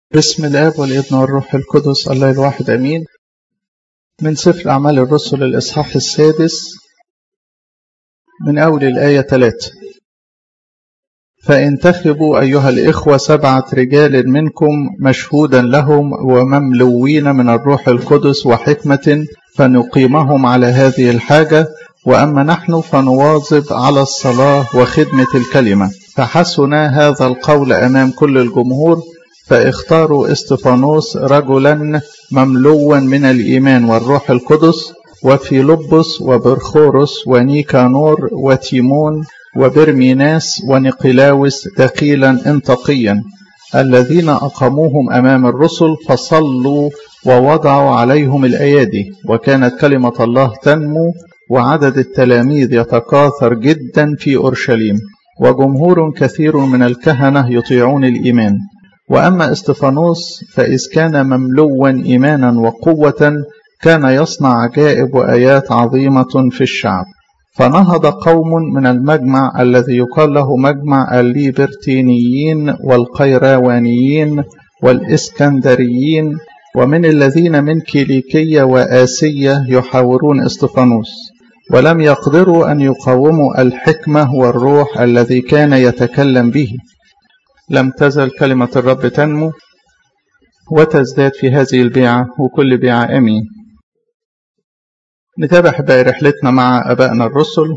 بسم الاب والابن والروح القدس الله الواحد امين من سفر اعمال الرسل الاصحاح السادس من اول الايه 3 فانتخبوا ايها الاخوه سبعه رجال منكم مشهودا لهم ومملوين من الروح القدس وحكمه فنقيمهم على هذه الحاجه واما نحن فنواظب على الصلاه وخدمه الكلمه فحسن هذا القول امام كل الجمهور فاختاروا استفانوس رجلا مملوا من الإيمان والروح القدس وفيلبس وبرخورس ونيكانور وتيمون وبرميناس ونقلاوس دخيلا انتقيا الذين أقاموهم أمام الرسل فصلوا ووضعوا عليهم الأيادي وكانت كلمة الله تنمو وعدد التلاميذ يتكاثر جدا في أورشليم وجمهور كثير من الكهنة يطيعون الإيمان وأما استفانوس فإذ كان مملوا إيمانا وقوة كان يصنع عجائب وآيات عظيمة في الشعب فنهض قوم من المجمع الذي يقال له مجمع الليبرتينيين والقيروانيين والإسكندريين ومن الذين من كيليكية وآسية يحاورون استفانوس ولم يقدروا أن يقاوموا الحكمة والروح الذي كان يتكلم به لم تزل كلمة الرب تنمو وتزداد في هذه البيعة وكل بيعة أمين نتابع بقى رحلتنا مع أبائنا الرسل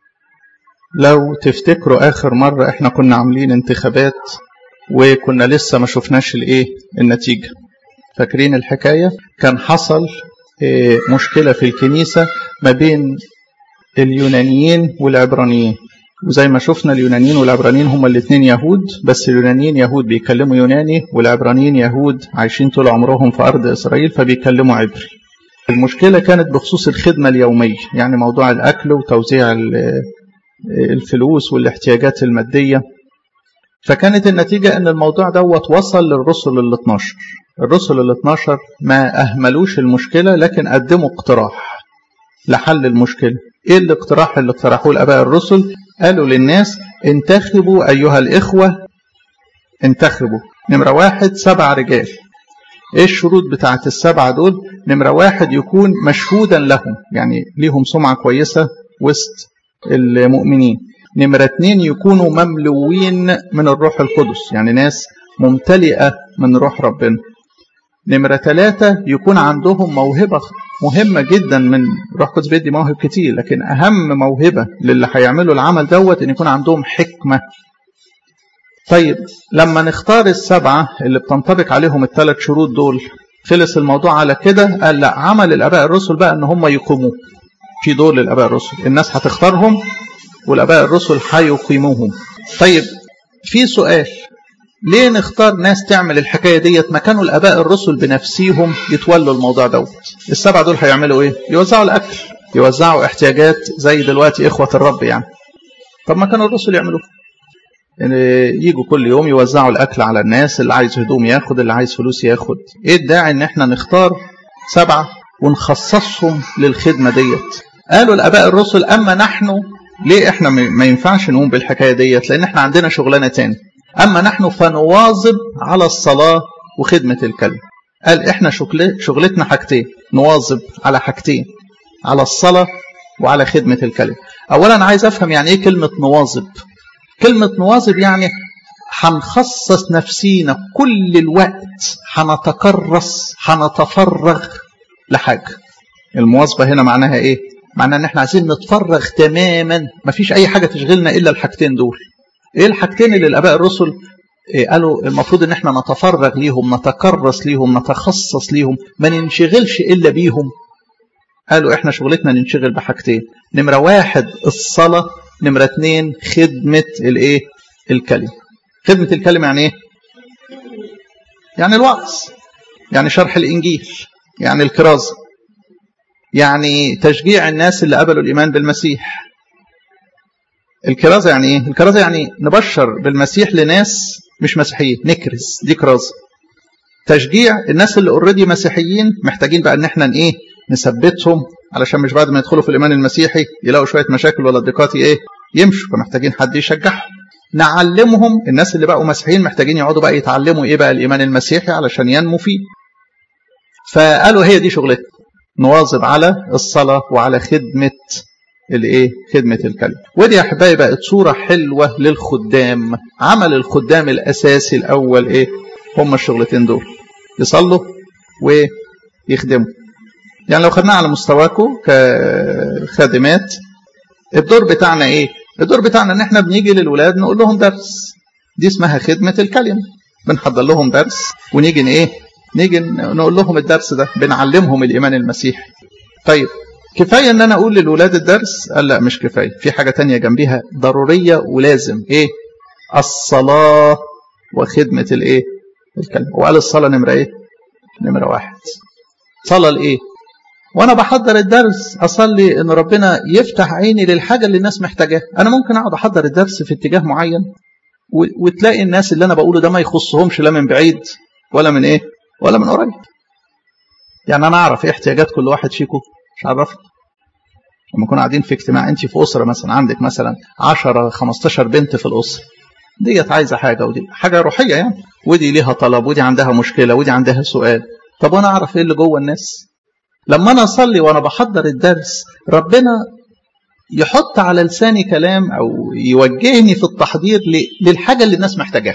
لو تفتكروا آخر مرة إحنا كنا عاملين انتخابات وكنا لسه ما شفناش الإيه النتيجة فاكرين الحكاية كان حصل مشكلة في الكنيسة ما بين اليونانيين والعبرانيين وزي ما شفنا اليونانيين والعبرانيين هما الاثنين يهود بس اليونانيين يهود بيتكلموا يوناني والعبرانيين يهود عايشين طول عمرهم في أرض إسرائيل فبيتكلموا عبري المشكلة كانت بخصوص الخدمة اليومية يعني موضوع الأكل وتوزيع الفلوس والاحتياجات المادية فكانت النتيجة أن الموضوع دوت وصل للرسل ال 12 الرسل ال 12 ما أهملوش المشكلة لكن قدموا اقتراح لحل المشكلة ايه الاقتراح اللي اقترحوه الاباء الرسل قالوا للناس انتخبوا ايها الاخوة انتخبوا نمرة واحد سبع رجال ايه الشروط بتاعت السبعة دول نمرة واحد يكون مشهودا لهم يعني ليهم سمعة كويسة وسط المؤمنين نمرة اتنين يكونوا مملوين من الروح القدس يعني ناس ممتلئة من روح ربنا نمرة ثلاثة يكون عندهم موهبة مهمة جدا من روح قدس بيدي مواهب كتير لكن أهم موهبة للي هيعملوا العمل دوت إن يكون عندهم حكمة طيب لما نختار السبعة اللي بتنطبق عليهم الثلاث شروط دول خلص الموضوع على كده قال لا عمل الآباء الرسل بقى إن هم يقيموه في دول الآباء الرسل الناس هتختارهم والآباء الرسل هيقيموهم طيب في سؤال ليه نختار ناس تعمل الحكاية ديت ما كانوا الآباء الرسل بنفسهم يتولوا الموضوع دوت السبعة دول هيعملوا ايه يوزعوا الأكل يوزعوا احتياجات زي دلوقتي إخوة الرب يعني طب ما كانوا الرسل يعملوا يعني يجوا كل يوم يوزعوا الأكل على الناس اللي عايز هدوم ياخد اللي عايز فلوس ياخد ايه الداعي ان احنا نختار سبعة ونخصصهم للخدمة ديت قالوا الآباء الرسل أما نحن ليه احنا ما ينفعش نقوم بالحكاية ديت لأن احنا عندنا شغلانة تاني أما نحن فنواظب على الصلاة وخدمة الكلمة قال إحنا شغلتنا حاجتين نواظب على حاجتين على الصلاة وعلى خدمة الكلمة أولا عايز أفهم يعني إيه كلمة نواظب كلمة نواظب يعني هنخصص نفسينا كل الوقت هنتكرس هنتفرغ لحاجة المواظبة هنا معناها إيه معناها إن إحنا عايزين نتفرغ تماما مفيش أي حاجة تشغلنا إلا الحاجتين دول ايه الحاجتين اللي الاباء الرسل إيه قالوا المفروض ان احنا نتفرغ ليهم نتكرس ليهم نتخصص ليهم ما ننشغلش الا بيهم قالوا احنا شغلتنا ننشغل بحاجتين نمرة واحد الصلاة نمرة اتنين خدمة الايه الكلمة خدمة الكلمة يعني ايه يعني الوعظ يعني شرح الانجيل يعني الكرازة يعني تشجيع الناس اللي قبلوا الايمان بالمسيح الكرازة يعني ايه؟ الكرازة يعني نبشر بالمسيح لناس مش مسيحيين نكرز دي كرازة تشجيع الناس اللي اوريدي مسيحيين محتاجين بقى ان احنا ايه نثبتهم علشان مش بعد ما يدخلوا في الايمان المسيحي يلاقوا شويه مشاكل ولا ضيقات ايه يمشوا فمحتاجين حد يشجعهم نعلمهم الناس اللي بقوا مسيحيين محتاجين يقعدوا بقى يتعلموا ايه بقى الايمان المسيحي علشان ينمو فيه فقالوا هي دي شغلتنا نواظب على الصلاه وعلى خدمه الايه خدمه الكلمه ودي يا احبائي بقت صوره حلوه للخدام عمل الخدام الاساسي الاول ايه هم الشغلتين دول يصلوا ويخدموا يعني لو خدناها على مستواكم كخادمات الدور بتاعنا ايه الدور بتاعنا ان احنا بنيجي للولاد نقول لهم درس دي اسمها خدمه الكلمه بنحضر لهم درس ونيجي ايه نيجي نقول لهم الدرس ده بنعلمهم الايمان المسيحي طيب كفايه ان انا اقول للولاد الدرس قال لا مش كفايه في حاجه تانية جنبيها ضروريه ولازم ايه الصلاه وخدمه الايه الكلمه وقال الصلاه نمره ايه نمره واحد صلاه لايه وانا بحضر الدرس اصلي ان ربنا يفتح عيني للحاجه اللي الناس محتاجاها انا ممكن اقعد احضر الدرس في اتجاه معين وتلاقي الناس اللي انا بقوله ده ما يخصهمش لا من بعيد ولا من ايه ولا من قريب يعني انا اعرف ايه احتياجات كل واحد فيكم مش عرفني لما نكون قاعدين في اجتماع انت في اسره مثلا عندك مثلا 10 15 بنت في الاسره ديت عايزه حاجه ودي حاجه روحيه يعني ودي ليها طلب ودي عندها مشكله ودي عندها سؤال طب وانا اعرف ايه اللي جوه الناس لما انا اصلي وانا بحضر الدرس ربنا يحط على لساني كلام او يوجهني في التحضير للحاجه اللي الناس محتاجاها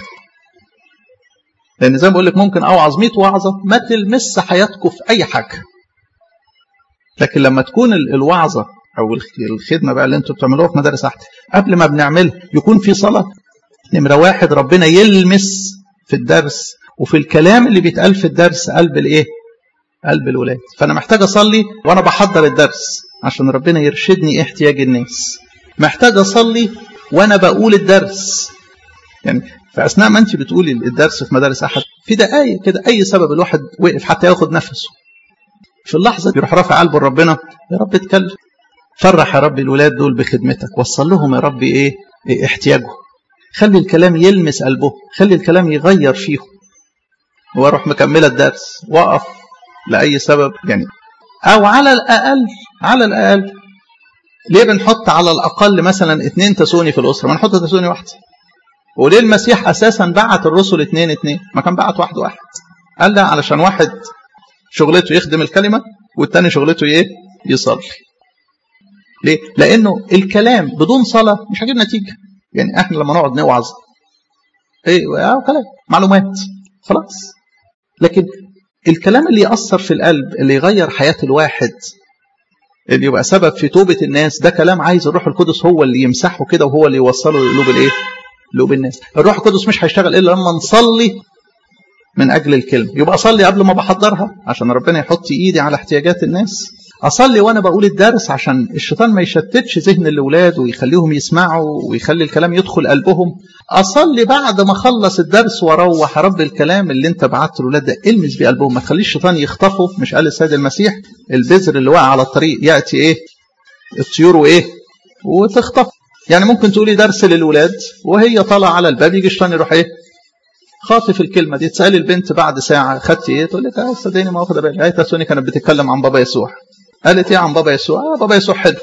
لان زي ما بقول لك ممكن اوعظ 100 وعظه ما تلمس حياتكم في اي حاجه لكن لما تكون الوعظه او الخدمه بقى اللي انتوا بتعملوها في مدارس احد قبل ما بنعملها يكون في صلاه نمره واحد ربنا يلمس في الدرس وفي الكلام اللي بيتقال في الدرس قلب الايه قلب الولاد فانا محتاج اصلي وانا بحضر الدرس عشان ربنا يرشدني ايه احتياج الناس محتاج اصلي وانا بقول الدرس يعني في اثناء ما انت بتقولي الدرس في مدارس احد في دقايق كده اي سبب الواحد وقف حتى ياخد نفسه في اللحظه دي يروح رافع قلبه لربنا يا رب اتكلم فرح يا رب الولاد دول بخدمتك وصل لهم يا رب ايه, إيه احتياجهم خلي الكلام يلمس قلبه خلي الكلام يغير فيهم واروح مكمله الدرس واقف لاي سبب يعني او على الاقل على الاقل ليه بنحط على الاقل مثلا اثنين تسوني في الاسره ما نحط تسوني واحده وليه المسيح اساسا بعت الرسل اثنين اثنين ما كان بعت واحد واحد قال لا علشان واحد شغلته يخدم الكلمه والتاني شغلته ايه يصلي ليه لانه الكلام بدون صلاه مش هيجيب نتيجه يعني احنا لما نقعد نوعظ ايه كلام معلومات خلاص لكن الكلام اللي يأثر في القلب اللي يغير حياة الواحد اللي يبقى سبب في توبة الناس ده كلام عايز الروح القدس هو اللي يمسحه كده وهو اللي يوصله لقلوب الايه؟ قلوب الناس. الروح القدس مش هيشتغل الا لما نصلي من اجل الكلمه، يبقى اصلي قبل ما بحضرها عشان ربنا يحط ايدي على احتياجات الناس. اصلي وانا بقول الدرس عشان الشيطان ما يشتتش ذهن الاولاد ويخليهم يسمعوا ويخلي الكلام يدخل قلبهم اصلي بعد ما اخلص الدرس واروح رب الكلام اللي انت بعته الاولاد ده المس بيه قلبهم ما تخليش الشيطان يخطفه مش قال السيد المسيح البذر اللي واقع على الطريق ياتي ايه الطيور وايه وتخطف يعني ممكن تقولي درس للولاد وهي طالعه على الباب يجي الشيطان يروح ايه خاطف الكلمه دي تسالي البنت بعد ساعه خدتي ايه تقول لك اه صدقني ما واخده بالي هي تسوني كانت بتتكلم عن بابا يسوع قالت ايه عن بابا يسوع اه بابا يسوع حلو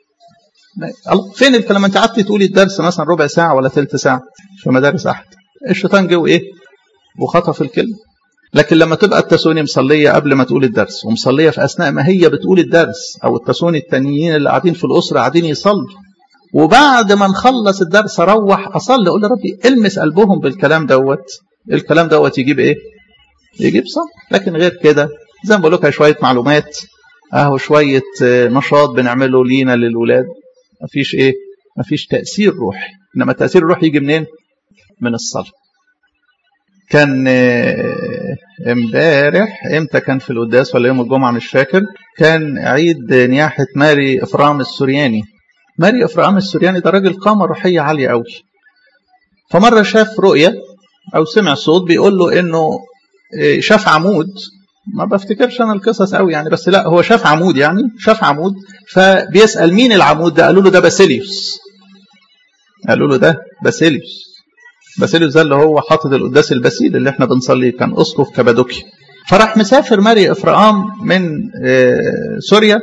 فين الكلام انت قعدتي تقولي الدرس مثلا ربع ساعه ولا ثلث ساعه في مدارس احد الشيطان جه وايه وخطف الكلمه لكن لما تبقى التسوني مصليه قبل ما تقول الدرس ومصليه في اثناء ما هي بتقول الدرس او التسوني التانيين اللي قاعدين في الاسره قاعدين يصلوا وبعد ما نخلص الدرس اروح اصلي اقول يا ربي المس قلبهم بالكلام دوت الكلام دوت يجيب ايه؟ يجيب صح لكن غير كده زي ما بقول لك شويه معلومات اهو شويه نشاط بنعمله لينا للولاد مفيش ايه مفيش تاثير روحي انما التاثير الروحي يجي منين من الصلاه كان امبارح امتى كان في القداس ولا يوم الجمعه مش فاكر كان عيد نياحه ماري افرام السورياني ماري افرام السورياني ده راجل قامه روحيه عاليه قوي فمره شاف رؤيه او سمع صوت بيقول له انه شاف عمود ما بفتكرش انا القصص قوي يعني بس لا هو شاف عمود يعني شاف عمود فبيسال مين العمود ده قالوا له ده باسيليوس قالوا له ده باسيليوس باسيليوس ده اللي هو حاطط القداس الباسيل اللي احنا بنصليه كان اسقف كابادوكيا فراح مسافر ماري افرام من سوريا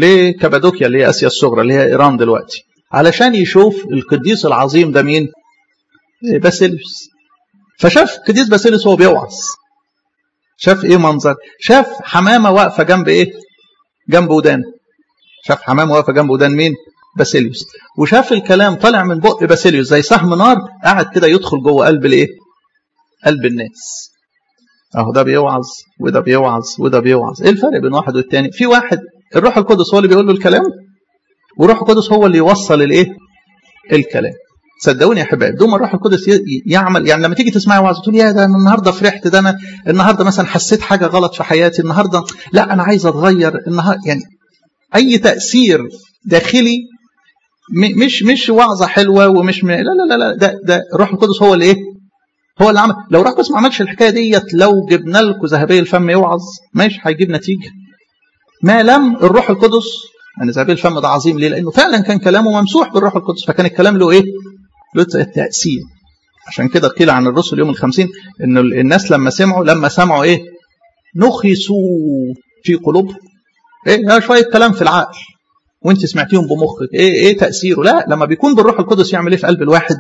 لكابادوكيا اللي هي اسيا الصغرى اللي هي ايران دلوقتي علشان يشوف القديس العظيم ده مين باسيليوس فشاف قديس باسيليوس وهو بيوعظ شاف ايه منظر شاف حمامه واقفه جنب ايه جنب ودان شاف حمامه واقفه جنب ودان مين باسيليوس وشاف الكلام طالع من بق باسيليوس زي سهم نار قاعد كده يدخل جوه قلب الايه قلب الناس اهو ده بيوعظ وده بيوعظ وده بيوعظ ايه الفرق بين واحد والتاني في واحد الروح القدس هو اللي بيقول له الكلام والروح القدس هو اللي يوصل الايه الكلام صدقوني يا حبايب دوما الروح القدس يعمل يعني لما تيجي تسمعي وعظ تقول يا ده انا النهارده فرحت ده انا النهارده مثلا حسيت حاجه غلط في حياتي النهارده لا انا عايز اتغير النهارده يعني اي تاثير داخلي مش مش وعظه حلوه ومش م... لا لا لا لا ده ده الروح القدس هو اللي ايه؟ هو اللي عمل لو الروح القدس ما عملش الحكايه ديت لو جبنا لكم ذهبي الفم يوعظ ماشي هيجيب نتيجه ما لم الروح القدس يعني ذهبي الفم ده عظيم ليه؟ لانه فعلا كان كلامه ممسوح بالروح القدس فكان الكلام له ايه؟ له تاثير عشان كده قيل عن الرسل يوم الخمسين ان الناس لما سمعوا لما سمعوا ايه؟ نخسوا في قلوبهم ايه شويه كلام في العقل وانت سمعتيهم بمخك ايه ايه تاثيره لا لما بيكون بالروح القدس يعمل ايه في قلب الواحد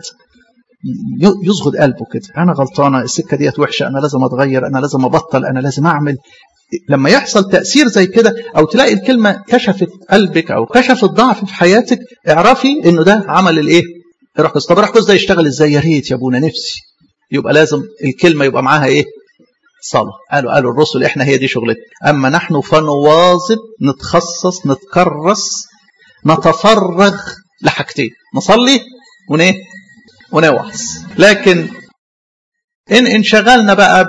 يصغد قلبه كده انا غلطانه السكه ديت وحشه انا لازم اتغير انا لازم ابطل انا لازم اعمل لما يحصل تاثير زي كده او تلاقي الكلمه كشفت قلبك او كشفت ضعف في حياتك اعرفي انه ده عمل الايه الروح القدس طب الروح القدس ده يشتغل ازاي يا ريت يا ابونا نفسي يبقى لازم الكلمه يبقى معاها ايه صلاة قالوا قالوا الرسل احنا هي دي شغلتنا اما نحن فنواظب نتخصص نتكرس نتفرغ لحاجتين نصلي ونيه ونوعظ لكن ان انشغلنا بقى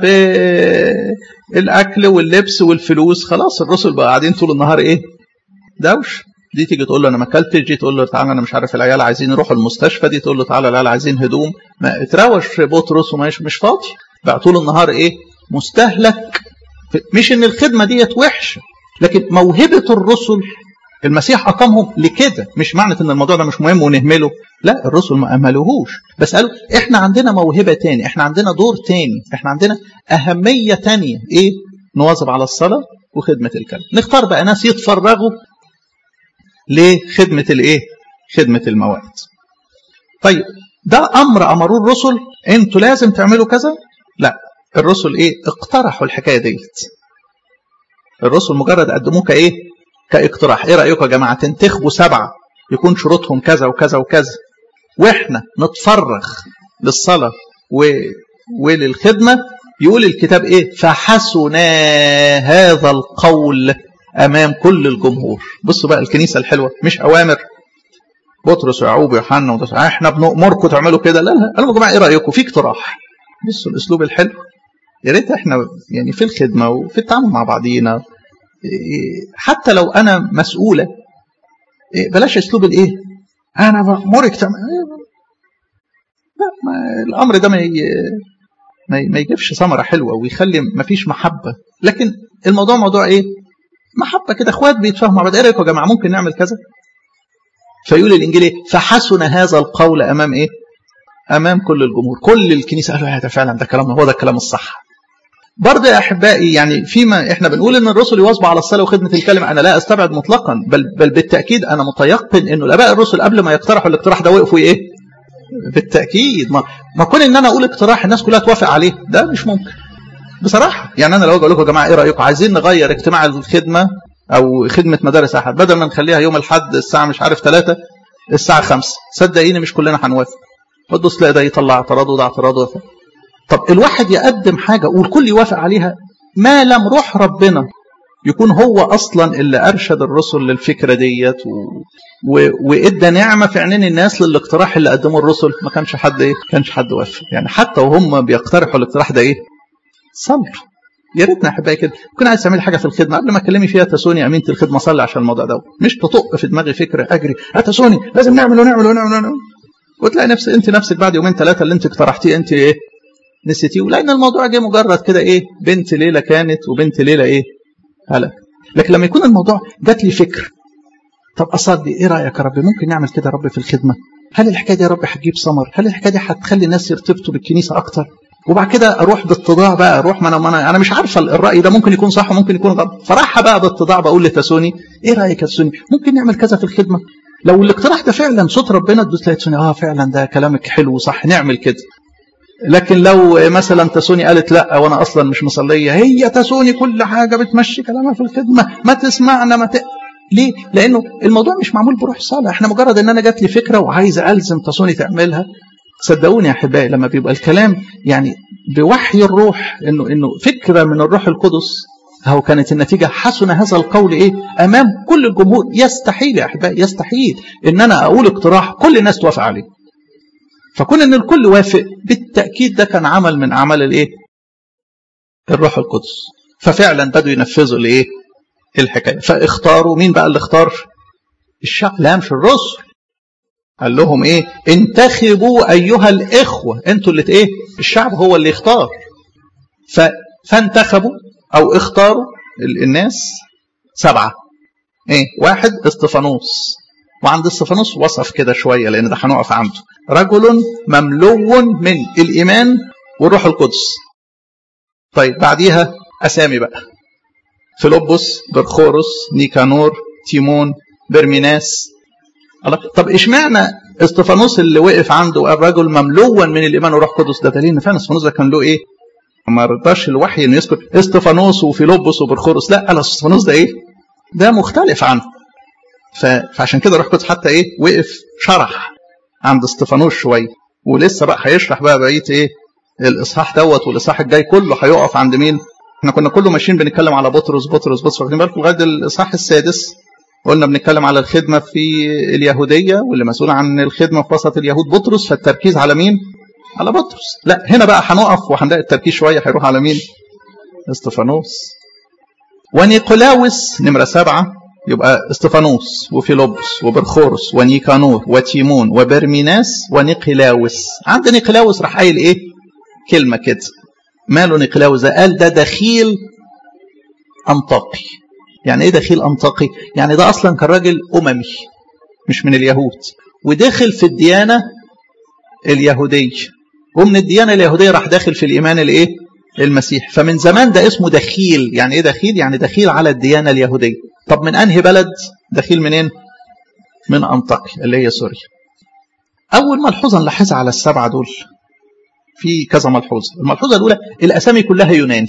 بالاكل واللبس والفلوس خلاص الرسل بقى قاعدين طول النهار ايه دوش دي تيجي تقول له انا ما اكلتش دي تقول له تعالى انا مش عارف العيال عايزين يروحوا المستشفى دي تقول له تعالى العيال عايزين هدوم ما اتروش بطرس ومش مش فاضي بقى طول النهار ايه مستهلك مش ان الخدمه ديت وحشه لكن موهبه الرسل المسيح اقامهم لكده مش معنى ان الموضوع ده مش مهم ونهمله لا الرسل ما اهملوهوش بس قالوا احنا عندنا موهبه تاني احنا عندنا دور تاني احنا عندنا اهميه تانية ايه نواظب على الصلاه وخدمه الكلام نختار بقى ناس يتفرغوا لخدمه الايه خدمه المواد طيب ده امر امروه الرسل انتوا لازم تعملوا كذا لا الرسل ايه اقترحوا الحكايه ديت الرسل مجرد قدموه كايه كاقتراح ايه رايكم يا جماعه تنتخبوا سبعه يكون شروطهم كذا وكذا وكذا واحنا نتفرغ للصلاه و... وللخدمه يقول الكتاب ايه فحسنا هذا القول امام كل الجمهور بصوا بقى الكنيسه الحلوه مش اوامر بطرس ويعقوب ويوحنا وده احنا بنأمركم تعملوا كده لا لا قالوا يا جماعه ايه رايكم في اقتراح بصوا الاسلوب الحلو يا ريت احنا يعني في الخدمه وفي التعامل مع بعضينا حتى لو انا مسؤوله بلاش اسلوب الايه انا بامرك تعمل لا ما الامر ده ما ما يجيبش ثمره حلوه ويخلي ما فيش محبه لكن الموضوع موضوع ايه محبه كده اخوات بيتفاهموا مع بعض ايه رايكم يا جماعه ممكن نعمل كذا فيقول الانجيل ايه فحسن هذا القول امام ايه امام كل الجمهور كل الكنيسه قالوا هذا فعلا ده كلام هو ده الكلام الصح برضه يا احبائي يعني فيما احنا بنقول ان الرسل يواظبوا على الصلاه وخدمه الكلمه انا لا استبعد مطلقا بل بل بالتاكيد انا متيقن انه الاباء الرسل قبل ما يقترحوا الاقتراح ده وقفوا ايه؟ بالتاكيد ما ما كون ان انا اقول اقتراح الناس كلها توافق عليه ده مش ممكن بصراحه يعني انا لو اقول لكم يا جماعه ايه رايكم عايزين نغير اجتماع الخدمه او خدمه مدارس احد بدل ما نخليها يوم الاحد الساعه مش عارف 3 الساعه 5 صدقيني مش كلنا هنوافق تبص تلاقي ده يطلع اعتراض وده اعتراض وده طب الواحد يقدم حاجة والكل يوافق عليها ما لم روح ربنا يكون هو أصلا اللي أرشد الرسل للفكرة ديت و... و... وإدى نعمة في عينين الناس للاقتراح اللي قدمه الرسل ما كانش حد إيه كانش حد وافق يعني حتى وهم بيقترحوا الاقتراح ده إيه صبر يا ريتنا احبائي كده ممكن عايز تعملي حاجه في الخدمه قبل ما تكلمي فيها تسوني امينه الخدمه صلي عشان الموضوع ده مش تطق في دماغي فكره اجري تسوني لازم نعمل ونعمل ونعمل, ونعمل. وتلاقي نفسك انت نفسك بعد يومين ثلاثه اللي انت اقترحتيه انت ايه نسيتيه لان الموضوع جه مجرد كده ايه بنت ليله كانت وبنت ليله ايه هلا لكن لما يكون الموضوع جات لي فكر طب اصلي ايه رايك يا رب ممكن نعمل كده يا رب في الخدمه هل الحكايه دي يا رب هتجيب ثمر هل الحكايه دي هتخلي الناس يرتبطوا بالكنيسه اكتر وبعد كده اروح باتضاع بقى اروح ما انا ما انا, أنا مش عارفه الراي ده ممكن يكون صح وممكن يكون غلط فراح بقى باتضاع بقول لتسوني ايه رايك يا تسوني ممكن نعمل كذا في الخدمه لو الاقتراح ده فعلا صوت ربنا تدوس تلاقي تسوني اه فعلا ده كلامك حلو وصح نعمل كده لكن لو مثلا تسوني قالت لا وانا اصلا مش مصليه هي تسوني كل حاجه بتمشي كلامها في الخدمه ما تسمعنا ما ت... ليه؟ لانه الموضوع مش معمول بروح صالح احنا مجرد ان انا جات لي فكره وعايز الزم تسوني تعملها صدقوني يا احبائي لما بيبقى الكلام يعني بوحي الروح انه انه فكره من الروح القدس أهو كانت النتيجة حسن هذا القول إيه أمام كل الجمهور يستحيل يا أحبائي يستحيل إن أنا أقول اقتراح كل الناس توافق عليه فكون إن الكل وافق بالتأكيد ده كان عمل من أعمال الإيه الروح القدس ففعلا بدوا ينفذوا الإيه الحكاية فاختاروا مين بقى اللي اختار الشعب لا مش الرسل قال لهم ايه انتخبوا ايها الاخوه انتوا اللي ايه الشعب هو اللي يختار ف... فانتخبوا او اختاروا الناس سبعه ايه واحد استفانوس وعند استفانوس وصف كده شويه لان ده هنقف عنده رجل مملو من الايمان والروح القدس طيب بعديها اسامي بقى فيلبس برخورس نيكانور تيمون برميناس الله طب اشمعنى استفانوس اللي وقف عنده وقال رجل مملوا من الايمان والروح القدس ده دليل ان فعلا استفانوس ده كان له ايه؟ ما رضاش الوحي انه يذكر استفانوس وفيلبس وبرخورس لا قال استفانوس ده ايه؟ ده مختلف عنه ف... فعشان كده روح القدس حتى ايه؟ وقف شرح عند استفانوس شويه ولسه بقى هيشرح بقى بقيه ايه؟ الاصحاح دوت والاصحاح الجاي كله هيقف عند مين؟ احنا كنا كله ماشيين بنتكلم على بطرس بطرس بطرس واخدين بالكم لغايه الاصحاح السادس قلنا بنتكلم على الخدمة في اليهودية واللي مسؤول عن الخدمة في وسط اليهود بطرس فالتركيز على مين؟ على بطرس لا هنا بقى هنقف وهنلاقي التركيز شوية هيروح على مين؟ استفانوس ونيقولاوس نمرة سبعة يبقى استفانوس وفيلبس وبرخورس ونيكانور وتيمون وبرميناس ونيقلاوس عند نيقلاوس راح قايل ايه؟ كلمة كده ماله نيقلاوس ده قال ده دخيل أنطاقي يعني ايه دخيل أنطاقي؟ يعني ده أصلا كان راجل أممي مش من اليهود ودخل في الديانة اليهودية ومن الديانة اليهودية راح داخل في الإيمان الإيه؟ المسيح فمن زمان ده اسمه دخيل يعني إيه دخيل؟ يعني دخيل على الديانة اليهودية طب من أنهي بلد؟ دخيل منين؟ من أنطاكيا اللي هي سوريا أول ملحوظة نلاحظها على السبعة دول في كذا ملحوظة الملحوظة الأولى الأسامي كلها يوناني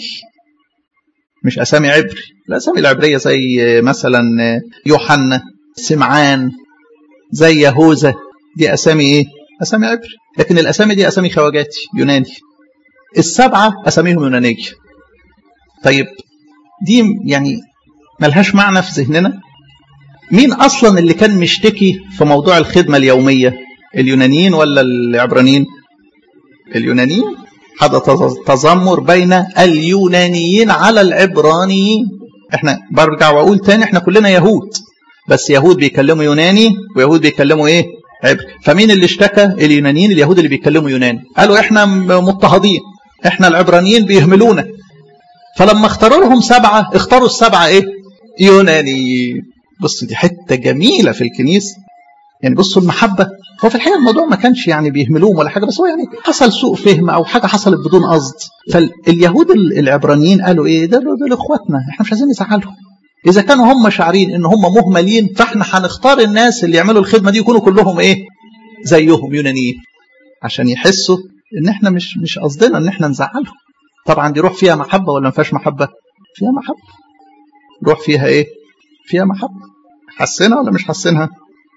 مش أسامي عبري الأسامي العبرية زي مثلا يوحنا سمعان زي يهوذا دي أسامي إيه؟ أسامي عبري لكن الأسامي دي أسامي خواجاتي يوناني السبعة أساميهم يونانية طيب دي يعني ملهاش معنى في ذهننا مين أصلا اللي كان مشتكي في موضوع الخدمة اليومية اليونانيين ولا العبرانيين اليونانيين هذا تذمر بين اليونانيين على العبرانيين احنا برجع واقول تاني احنا كلنا يهود بس يهود بيكلموا يوناني ويهود بيكلموا ايه عبري فمين اللي اشتكى اليونانيين اليهود اللي بيتكلموا يوناني قالوا احنا مضطهدين احنا العبرانيين بيهملونا فلما اختاروا لهم سبعة اختاروا السبعة ايه يونانيين بص دي حتة جميلة في الكنيسة يعني بصوا المحبة هو في الحقيقة الموضوع ما كانش يعني بيهملوهم ولا حاجة بس هو يعني حصل سوء فهم أو حاجة حصلت بدون قصد فاليهود العبرانيين قالوا إيه ده دول إخواتنا إحنا مش عايزين نزعلهم إذا كانوا هم شاعرين إن هم مهملين فإحنا هنختار الناس اللي يعملوا الخدمة دي يكونوا كلهم إيه زيهم يونانيين عشان يحسوا إن إحنا مش مش قصدنا إن إحنا نزعلهم طبعا دي روح فيها محبة ولا ما فيهاش محبة فيها محبة روح فيها إيه فيها محبة حسنها ولا مش حسنها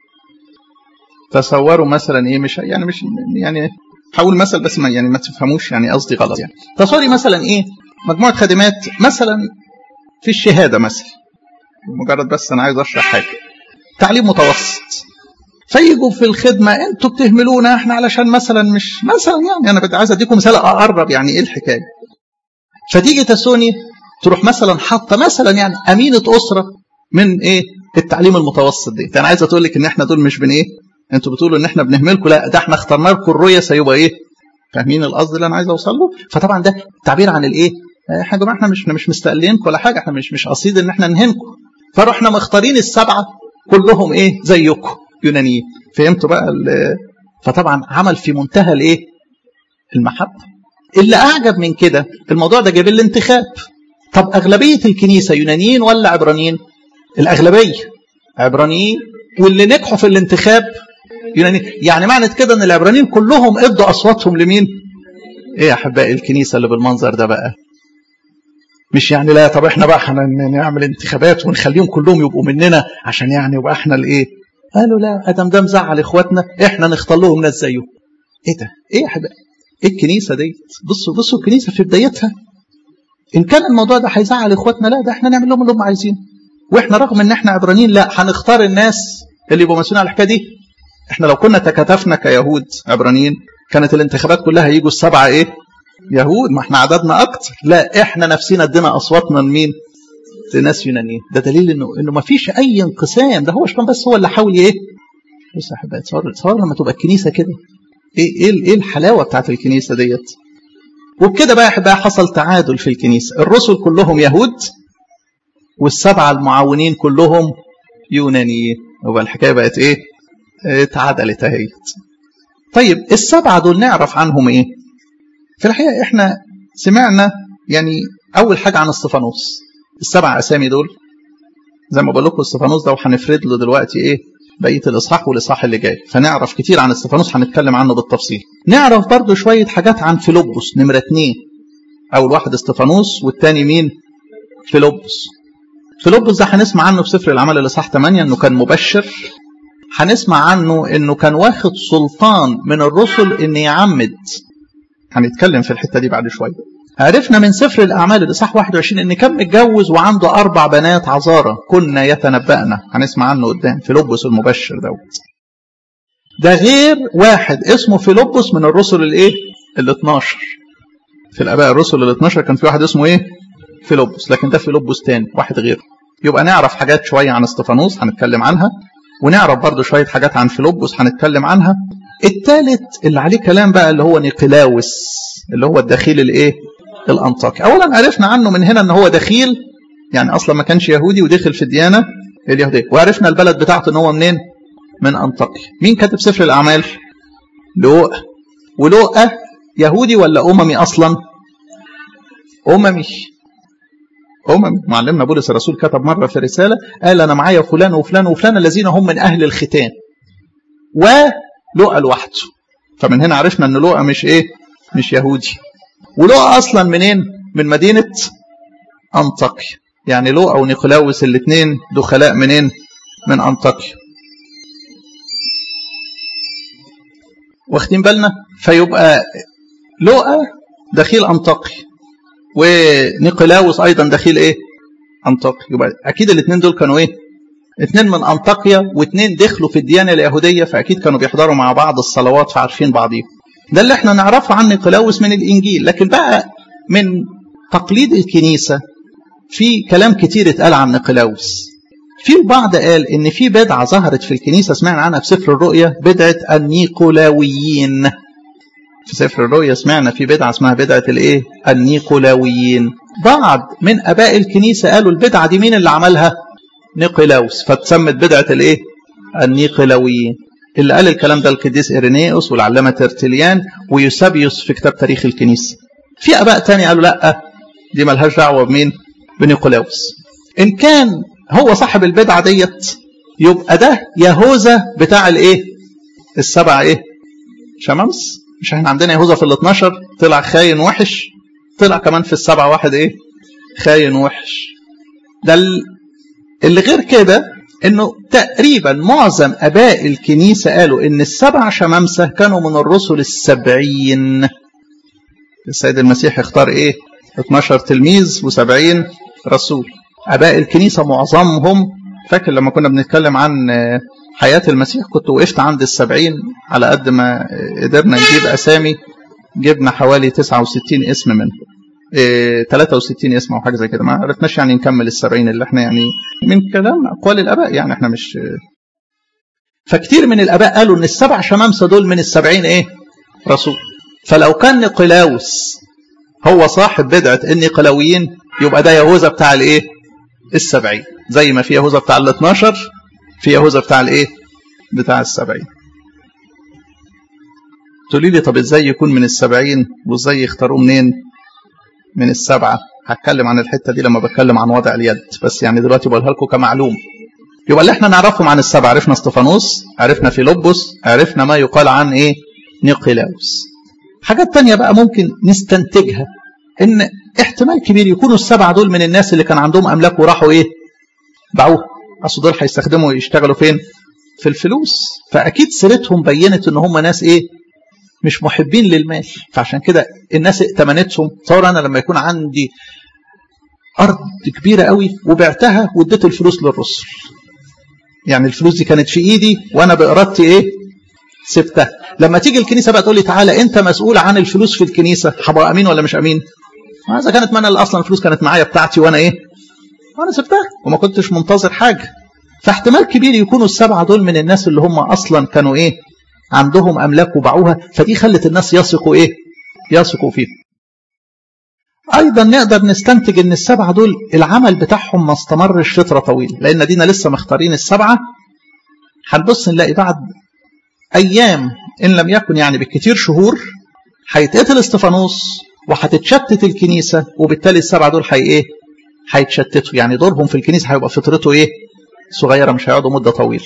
تصوروا مثلا ايه مش يعني مش يعني هقول مثل بس ما يعني ما تفهموش يعني قصدي غلط يعني تصوري مثلا ايه مجموعه خادمات مثلا في الشهاده مثلا مجرد بس انا عايز اشرح حاجه تعليم متوسط فيجوا في الخدمه انتوا بتهملونا احنا علشان مثلا مش مثلا يعني انا بدي عايز اديكم مثال اقرب يعني ايه الحكايه فتيجي تسوني تروح مثلا حاطه مثلا يعني امينه اسره من ايه التعليم المتوسط دي انا عايز اقول لك ان احنا دول مش بن ايه انتوا بتقولوا ان احنا بنهملكم لا ده احنا اخترنا لكم الرؤيه سيبقى ايه فاهمين القصد اللي انا عايز اوصل له فطبعا ده تعبير عن الايه احنا يا جماعه احنا مش مش مستقلينكم ولا حاجه احنا مش مش قصيد ان احنا نهنكم فرحنا مختارين السبعه كلهم ايه زيكم يونانيين فهمتوا بقى فطبعا عمل في منتهى الايه المحبه اللي اعجب من كده الموضوع ده جاب الانتخاب طب اغلبيه الكنيسه يونانيين ولا عبرانيين الاغلبيه عبرانيين واللي نجحوا في الانتخاب يونانيين يعني معنى كده ان العبرانيين كلهم ادوا اصواتهم لمين ايه يا احبائي الكنيسه اللي بالمنظر ده بقى مش يعني لا طب احنا بقى هنعمل انتخابات ونخليهم كلهم يبقوا مننا عشان يعني يبقى احنا الايه قالوا لا ادم ده مزعل اخواتنا احنا نختار لهم ناس زيهم ايه ده ايه يا حبايبي ايه الكنيسه ديت بصوا بصوا الكنيسه في بدايتها ان كان الموضوع ده هيزعل اخواتنا لا ده احنا نعمل لهم اللي هم عايزينه واحنا رغم ان احنا عبرانيين لا هنختار الناس اللي يبقوا مسؤولين على الحكايه دي احنا لو كنا تكاتفنا كيهود عبرانيين كانت الانتخابات كلها يجوا السبعه ايه يهود ما احنا عددنا اكتر لا احنا نفسنا ادينا اصواتنا لمين لناس يونانيين ده دليل انه انه ما فيش اي انقسام ده هو شيطان بس هو اللي حاول ايه بص يا حبايبي تصور تصور لما تبقى الكنيسه كده ايه ايه ايه الحلاوه بتاعت الكنيسه ديت وبكده بقى يا احبائي حصل تعادل في الكنيسه الرسل كلهم يهود والسبعه المعاونين كلهم يونانيين يبقى الحكايه بقت ايه اتعدلت اهيت طيب السبعه دول نعرف عنهم ايه في الحقيقه احنا سمعنا يعني اول حاجه عن استفانوس السبع اسامي دول زي ما بقول لكم استفانوس ده وهنفرد له دلوقتي ايه بقيه الاصحاح والاصحاح اللي جاي فنعرف كتير عن استفانوس هنتكلم عنه بالتفصيل نعرف برضو شويه حاجات عن فيلبس نمره اتنين اول واحد استفانوس والتاني مين فيلبس فيلبس ده هنسمع عنه في سفر الاعمال الاصحاح 8 انه كان مبشر هنسمع عنه انه كان واخد سلطان من الرسل ان يعمد هنتكلم في الحته دي بعد شويه عرفنا من سفر الأعمال الإصحاح 21 إن كان متجوز وعنده أربع بنات عذارى كنا يتنبأنا هنسمع عنه قدام فيلبس المبشر دوت ده غير واحد اسمه فيلبس من الرسل الإيه؟ ال 12 في الآباء الرسل ال 12 كان في واحد اسمه إيه؟ فيلبس لكن ده فيلبس تاني واحد غيره يبقى نعرف حاجات شوية عن استفانوس هنتكلم عنها ونعرف برضو شوية حاجات عن فيلبس هنتكلم عنها الثالث اللي عليه كلام بقى اللي هو نيقلاوس اللي هو الدخيل الايه الانطاكي اولا عرفنا عنه من هنا ان هو دخيل يعني اصلا ما كانش يهودي ودخل في الديانه اليهوديه وعرفنا البلد بتاعته ان هو منين من انطاكيا مين كاتب سفر الاعمال لوقا ولوقا يهودي ولا اممي اصلا اممي اممي معلمنا بولس الرسول كتب مره في رساله قال انا معايا فلان وفلان وفلان الذين هم من اهل الختان ولوقا لوحده فمن هنا عرفنا ان لوقا مش ايه مش يهودي ولوقا اصلا منين من مدينه انطاكيا يعني لوقا ونيقولاوس الاثنين دخلاء منين من انطاكيا واخدين بالنا فيبقى لوقا دخيل انطاكيا ونيقولاوس ايضا دخيل ايه انطاكيا يبقى اكيد الاثنين دول كانوا ايه اثنين من انطاكيا واثنين دخلوا في الديانه اليهوديه فاكيد كانوا بيحضروا مع بعض الصلوات فعارفين بعضيهم ده اللي احنا نعرفه عن نيقولاوس من الانجيل لكن بقى من تقليد الكنيسه في كلام كتير اتقال عن نيقولاوس في البعض قال ان في بدعه ظهرت في الكنيسه سمعنا عنها في سفر الرؤيا بدعه النيقولاويين في سفر الرؤيا سمعنا في بدعه اسمها بدعه الايه النيقولاويين بعض من اباء الكنيسه قالوا البدعه دي مين اللي عملها نيقولاوس فتسمت بدعه الايه النيقولاويين اللي قال الكلام ده القديس إيرينيوس والعلامة ترتليان ويوسابيوس في كتاب تاريخ الكنيسة في أباء تاني قالوا لا دي ملهاش دعوة بمين بنيقولاوس إن كان هو صاحب البدعة ديت يبقى ده يهوذا بتاع الايه السبع ايه شمامس مش احنا عندنا يهوذا في ال 12 طلع خاين وحش طلع كمان في السبعة واحد ايه خاين وحش ده اللي غير كده انه تقريبا معظم اباء الكنيسه قالوا ان السبع شمامسه كانوا من الرسل السبعين السيد المسيح اختار ايه 12 تلميذ و70 رسول اباء الكنيسه معظمهم فاكر لما كنا بنتكلم عن حياه المسيح كنت وقفت عند السبعين على قد ما قدرنا نجيب اسامي جبنا حوالي 69 اسم منهم 63 اسم او حاجه زي كده ما عرفناش يعني نكمل السبعين اللي احنا يعني من كلام اقوال الاباء يعني احنا مش فكتير من الاباء قالوا ان السبع شمامسه دول من السبعين ايه رسول فلو كان نيقلاوس هو صاحب بدعه النيقلاويين يبقى ده يهوذا بتاع الايه السبعين زي ما في يهوذا بتاع ال 12 في يهوذا بتاع الايه بتاع السبعين تقولي لي طب ازاي يكون من السبعين وازاي يختاروه منين من السبعة هتكلم عن الحتة دي لما بتكلم عن وضع اليد بس يعني دلوقتي بقولها لكم كمعلوم يبقى اللي احنا نعرفهم عن السبعة عرفنا استفانوس عرفنا فيلبس عرفنا ما يقال عن ايه نيقلاوس حاجات تانية بقى ممكن نستنتجها ان احتمال كبير يكونوا السبعة دول من الناس اللي كان عندهم املاك وراحوا ايه باعوها اصل دول هيستخدموا يشتغلوا فين في الفلوس فاكيد سيرتهم بينت ان هم ناس ايه مش محبين للمال فعشان كده الناس ائتمنتهم تصور انا لما يكون عندي ارض كبيره قوي وبعتها واديت الفلوس للرسل يعني الفلوس دي كانت في ايدي وانا بارادتي ايه سبتها لما تيجي الكنيسه بقى تقول لي تعالى انت مسؤول عن الفلوس في الكنيسه هبقى امين ولا مش امين اذا كانت من اصلا الفلوس كانت معايا بتاعتي وانا ايه وانا سبتها وما كنتش منتظر حاجه فاحتمال كبير يكونوا السبعه دول من الناس اللي هم اصلا كانوا ايه عندهم املاك وباعوها فدي خلت الناس يثقوا ايه يثقوا فيهم ايضا نقدر نستنتج ان السبعه دول العمل بتاعهم ما استمرش فتره طويله لان دينا لسه مختارين السبعه هنبص نلاقي بعد ايام ان لم يكن يعني بالكثير شهور هيتقتل استفانوس وهتتشتت الكنيسه وبالتالي السبعه دول هي ايه هيتشتتوا يعني دورهم في الكنيسه هيبقى فترته ايه صغيره مش هيقعدوا مده طويله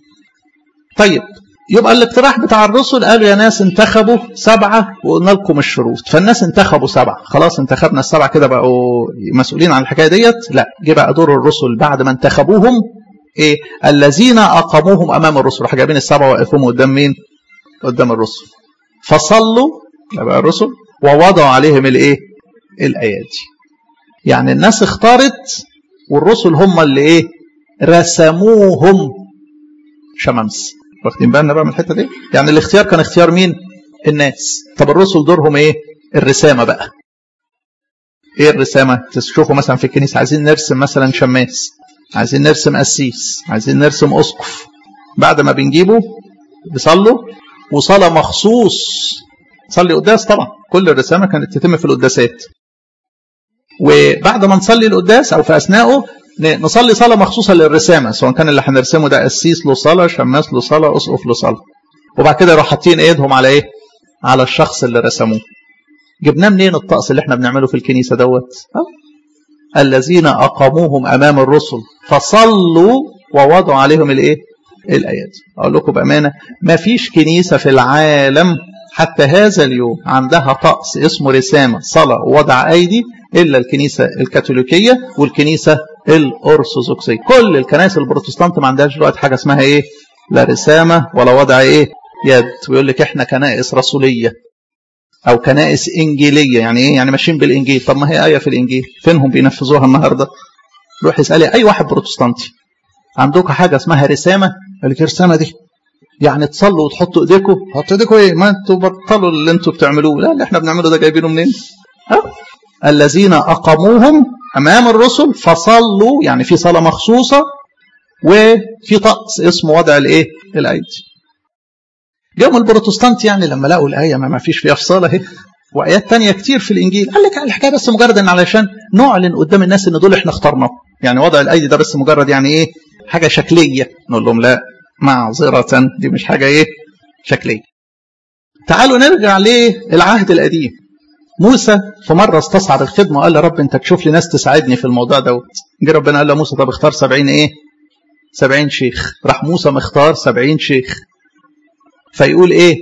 طيب يبقى الاقتراح بتاع الرسل قالوا يا ناس انتخبوا سبعة وقلنا لكم الشروط فالناس انتخبوا سبعة خلاص انتخبنا السبعة كده بقوا مسؤولين عن الحكاية ديت لا جه بقى دور الرسل بعد ما انتخبوهم ايه الذين اقاموهم امام الرسل راح جايبين السبعة وقفوهم قدام مين قدام الرسل فصلوا بقى الرسل ووضعوا عليهم الايه الايادي يعني الناس اختارت والرسل هم اللي ايه رسموهم شمامس واخدين بالنا بقى من الحته دي يعني الاختيار كان اختيار مين الناس طب الرسل دورهم ايه الرسامه بقى ايه الرسامه تشوفوا مثلا في الكنيسه عايزين نرسم مثلا شماس عايزين نرسم قسيس عايزين نرسم اسقف بعد ما بنجيبه بيصلوا وصلاه مخصوص صلي قداس طبعا كل الرسامه كانت تتم في القداسات وبعد ما نصلي القداس او في اثنائه نصلي صلاة مخصوصة للرسامة سواء كان اللي هنرسمه ده قسيس له صلاة شماس له صلاة أسقف له صلاة وبعد كده يروحوا حاطين ايدهم على ايه؟ على الشخص اللي رسموه جبناه منين الطقس اللي احنا بنعمله في الكنيسة دوت؟ أه؟ الذين أقاموهم أمام الرسل فصلوا ووضعوا عليهم الايه؟ الآيات أقول لكم بأمانة ما فيش كنيسة في العالم حتى هذا اليوم عندها طقس اسمه رسامة صلاة ووضع أيدي إلا الكنيسة الكاثوليكية والكنيسة الأرثوذكسية كل الكنائس البروتستانت ما عندهاش دلوقتي حاجة اسمها إيه لا رسامة ولا وضع إيه يد ويقول لك إحنا كنائس رسولية أو كنائس إنجيلية يعني إيه يعني ماشيين بالإنجيل طب ما هي آية في الإنجيل فينهم بينفذوها النهاردة روح اسألي أي واحد بروتستانتي عندكم حاجة اسمها رسامة قال لك الرسامة دي يعني تصلوا وتحطوا ايديكم حطوا ايديكم ايه ما انتوا بطلوا اللي انتوا بتعملوه لا اللي احنا بنعمله ده جايبينه منين ها الذين اقاموهم امام الرسل فصلوا يعني في صلاه مخصوصه وفي طقس اسمه وضع الايه الايدي جم البروتستانت يعني لما لقوا الايه ما فيش فيها فصاله اهي وايات تانية كتير في الانجيل قال لك الحكايه بس مجرد ان علشان نعلن قدام الناس ان دول احنا اخترناهم يعني وضع الايدي ده بس مجرد يعني ايه حاجه شكليه نقول لهم لا معذره دي مش حاجه ايه شكليه تعالوا نرجع للعهد القديم موسى في مره استصعب الخدمه وقال يا رب انت تشوف لي ناس تساعدني في الموضوع دوت جه ربنا قال له موسى طب اختار 70 ايه 70 شيخ راح موسى مختار 70 شيخ فيقول ايه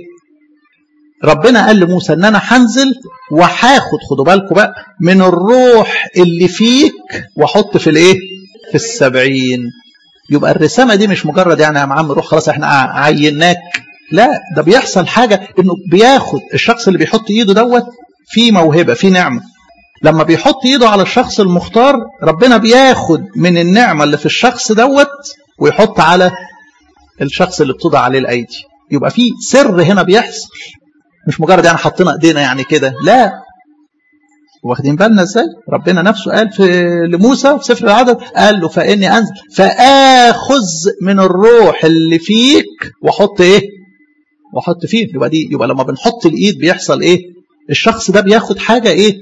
ربنا قال لموسى ان انا هنزل وهاخد خدوا بالكم بقى من الروح اللي فيك واحط في الايه في السبعين يبقى الرسامه دي مش مجرد يعني يا عم روح خلاص احنا عيناك لا ده بيحصل حاجه انه بياخد الشخص اللي بيحط ايده دوت في موهبه في نعمه لما بيحط ايده على الشخص المختار ربنا بياخد من النعمه اللي في الشخص دوت ويحط على الشخص اللي بتوضع عليه الايدي يبقى في سر هنا بيحصل مش مجرد يعني حطينا ايدينا يعني كده لا واخدين بالنا ازاي ربنا نفسه قال في لموسى في سفر العدد قال له فاني انزل فاخذ من الروح اللي فيك واحط ايه واحط فيه يبقى دي يبقى لما بنحط الايد بيحصل ايه الشخص ده بياخد حاجه ايه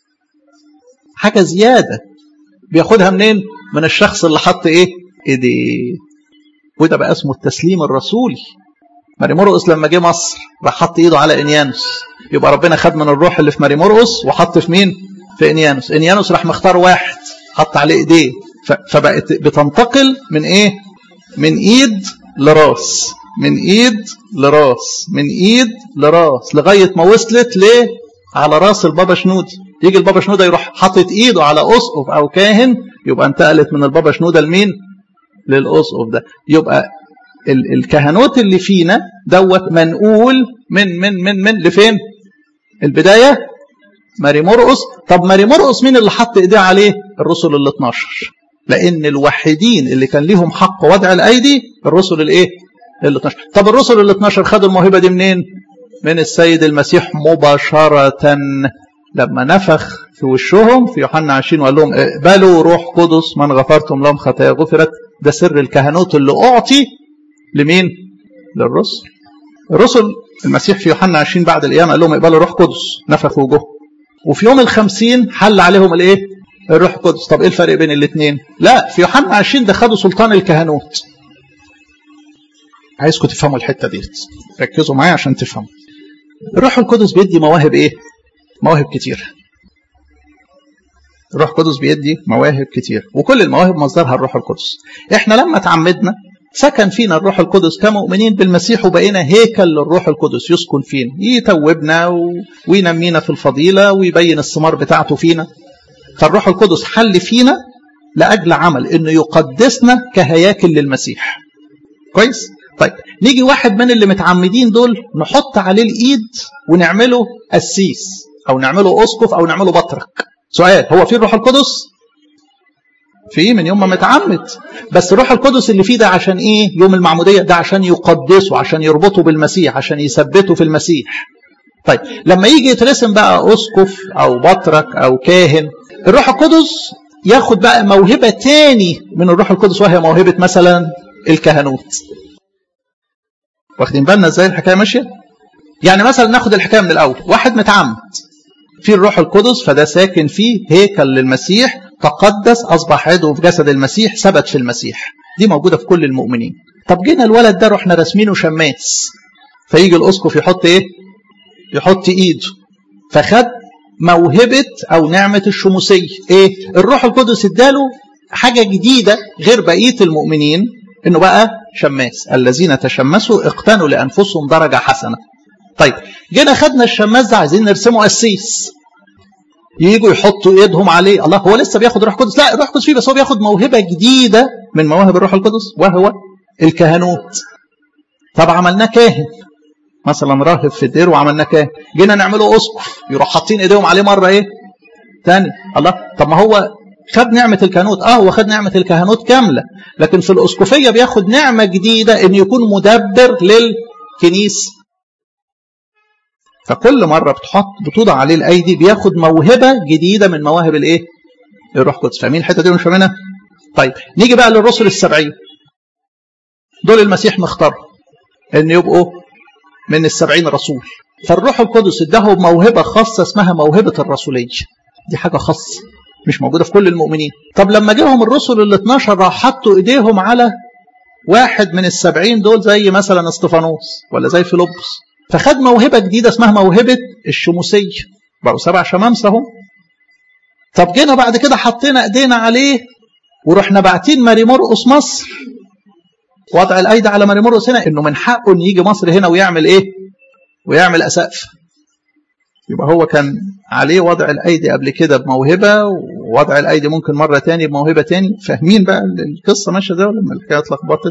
حاجه زياده بياخدها منين من الشخص اللي حط ايه ايديه وده بقى اسمه التسليم الرسولي ماري مرقس لما جه مصر راح حط ايده على انيانوس يبقى ربنا خد من الروح اللي في ماري مرقس وحط في مين في انيانوس انيانوس راح مختار واحد حط عليه ايديه فبقت بتنتقل من ايه من ايد لراس من ايد لراس من ايد لراس لغايه ما وصلت ل على راس البابا شنودة يجي البابا شنودة يروح حاطط ايده على اسقف او كاهن يبقى انتقلت من البابا شنودة لمين للاسقف ده يبقى ال الكهنوت اللي فينا دوت منقول من من من من لفين البدايه ماري مرقس طب ماري مرقس مين اللي حط ايديه عليه الرسل ال 12 لان الوحيدين اللي كان ليهم حق وضع الايدي الرسل الايه ال 12 طب الرسل ال 12 خدوا الموهبه دي منين من السيد المسيح مباشره لما نفخ في وشهم في يوحنا 20 وقال لهم اقبلوا روح قدس من غفرتم لهم خطايا غفرت ده سر الكهنوت اللي اعطي لمين للرسل الرسل المسيح في يوحنا 20 بعد القيامه قال لهم اقبلوا روح قدس نفخ وجوه وفي يوم الخمسين حل عليهم الايه الروح القدس طب ايه الفرق بين الاثنين لا في يوحنا 20 ده خدوا سلطان الكهنوت عايزكم تفهموا الحته ديت ركزوا معايا عشان تفهموا الروح القدس بيدي مواهب ايه مواهب كتير الروح القدس بيدي مواهب كتير وكل المواهب مصدرها الروح القدس احنا لما تعمدنا سكن فينا الروح القدس كمؤمنين بالمسيح وبقينا هيكل للروح القدس يسكن فينا يتوبنا و... وينمينا في الفضيلة ويبين الثمار بتاعته فينا فالروح القدس حل فينا لأجل عمل انه يقدسنا كهياكل للمسيح كويس طيب نيجي واحد من اللي متعمدين دول نحط عليه الايد ونعمله قسيس او نعمله اسقف او نعمله بطرك سؤال هو في الروح القدس في من يوم ما متعمد بس الروح القدس اللي فيه ده عشان ايه يوم المعموديه ده عشان يقدسه عشان يربطه بالمسيح عشان يثبته في المسيح طيب لما يجي يترسم بقى اسقف او بطرك او كاهن الروح القدس ياخد بقى موهبه تاني من الروح القدس وهي موهبه مثلا الكهنوت واخدين بالنا ازاي الحكايه ماشيه يعني مثلا ناخد الحكايه من الاول واحد متعمد في الروح القدس فده ساكن فيه هيكل للمسيح تقدس أصبح عضو في جسد المسيح ثبت في المسيح دي موجودة في كل المؤمنين طب جينا الولد ده رحنا راسمينه شماس فيجي الأسقف يحط إيه يحط إيده فخد موهبة أو نعمة الشموسية إيه الروح القدس اداله حاجة جديدة غير بقية المؤمنين إنه بقى شماس الذين تشمسوا اقتنوا لأنفسهم درجة حسنة طيب جينا خدنا الشماس ده عايزين نرسمه قسيس يجوا يحطوا ايدهم عليه الله هو لسه بياخد روح قدس لا الروح القدس فيه بس هو بياخد موهبه جديده من مواهب الروح القدس وهو الكهنوت طب عملناه كاهن مثلا راهب في الدير وعملناه كاهن جينا نعمله اسقف يروح حاطين ايديهم عليه مره ايه تاني الله طب ما هو خد نعمة الكهنوت اه هو خد نعمة الكهنوت كاملة لكن في الأسقفية بياخد نعمة جديدة إن يكون مدبر للكنيسة فكل مرة بتحط بتوضع عليه الأيدي بياخد موهبة جديدة من مواهب الإيه؟ الروح القدس فاهمين الحتة دي مش فاهمينها؟ طيب نيجي بقى للرسل السبعين دول المسيح مختار إن يبقوا من السبعين رسول فالروح القدس اداهم موهبة خاصة اسمها موهبة الرسولية دي حاجة خاصة مش موجودة في كل المؤمنين طب لما جاهم الرسل ال 12 راح حطوا ايديهم على واحد من السبعين دول زي مثلا استفانوس ولا زي فيلبس فخد موهبة جديدة اسمها موهبة الشموسية بقوا سبع شمامسة اهو طب جينا بعد كده حطينا ايدينا عليه ورحنا باعتين ماري مرقس مصر وضع الايدي على ماري مرقس هنا انه من حقه ان يجي مصر هنا ويعمل ايه؟ ويعمل اسقف يبقى هو كان عليه وضع الايدي قبل كده بموهبه ووضع الايدي ممكن مره تاني بموهبه تاني فاهمين بقى القصه ماشيه ده لما الحكايه اتلخبطت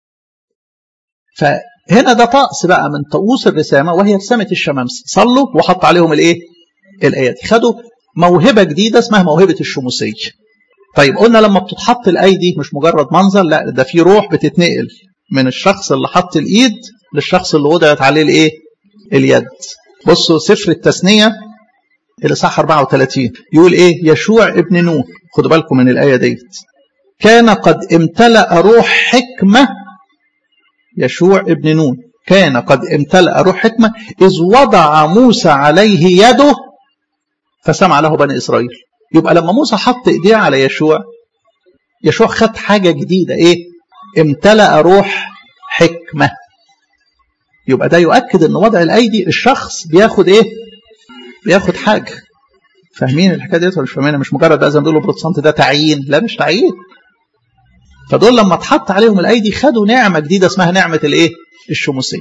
فهنا ده طقس بقى من طقوس الرسامه وهي رسامه الشمامسه صلوا وحط عليهم الايه؟ الايادي خدوا موهبه جديده اسمها موهبه الشموسيه طيب قلنا لما بتتحط الايدي مش مجرد منظر لا ده في روح بتتنقل من الشخص اللي حط الايد للشخص اللي وضعت عليه الايه؟ اليد بصوا سفر التثنية الإصحاح 34 يقول إيه يشوع ابن نون خدوا بالكم من الآية ديت كان قد امتلأ روح حكمة يشوع ابن نون كان قد امتلأ روح حكمة إذ وضع موسى عليه يده فسمع له بني إسرائيل يبقى لما موسى حط إيديه على يشوع يشوع خد حاجة جديدة إيه امتلأ روح حكمة يبقى ده يؤكد ان وضع الايدي الشخص بياخد ايه بياخد حاجه فاهمين الحكايه ديت ولا مش فاهمينها مش مجرد بقى زي ما بيقولوا بروتستانت ده تعيين لا مش تعيين فدول لما اتحط عليهم الايدي خدوا نعمه جديده اسمها نعمه الايه الشموسية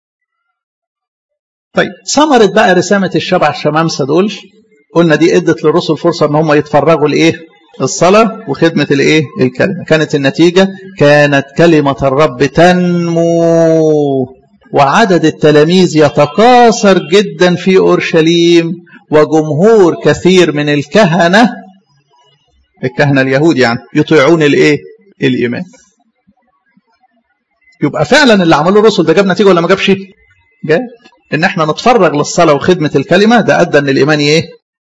طيب ثمرت بقى رسامة الشبع الشمامسة دول قلنا دي ادت للرسل فرصة ان هم يتفرغوا لايه الصلاة وخدمة الايه الكلمة كانت النتيجة كانت كلمة الرب تنمو وعدد التلاميذ يتكاثر جدا في اورشليم وجمهور كثير من الكهنة الكهنة اليهود يعني يطيعون الايه الايمان يبقى فعلا اللي عملوه الرسل ده جاب نتيجة ولا ما جابش جاب ان احنا نتفرغ للصلاة وخدمة الكلمة ده ادى ان الايمان ايه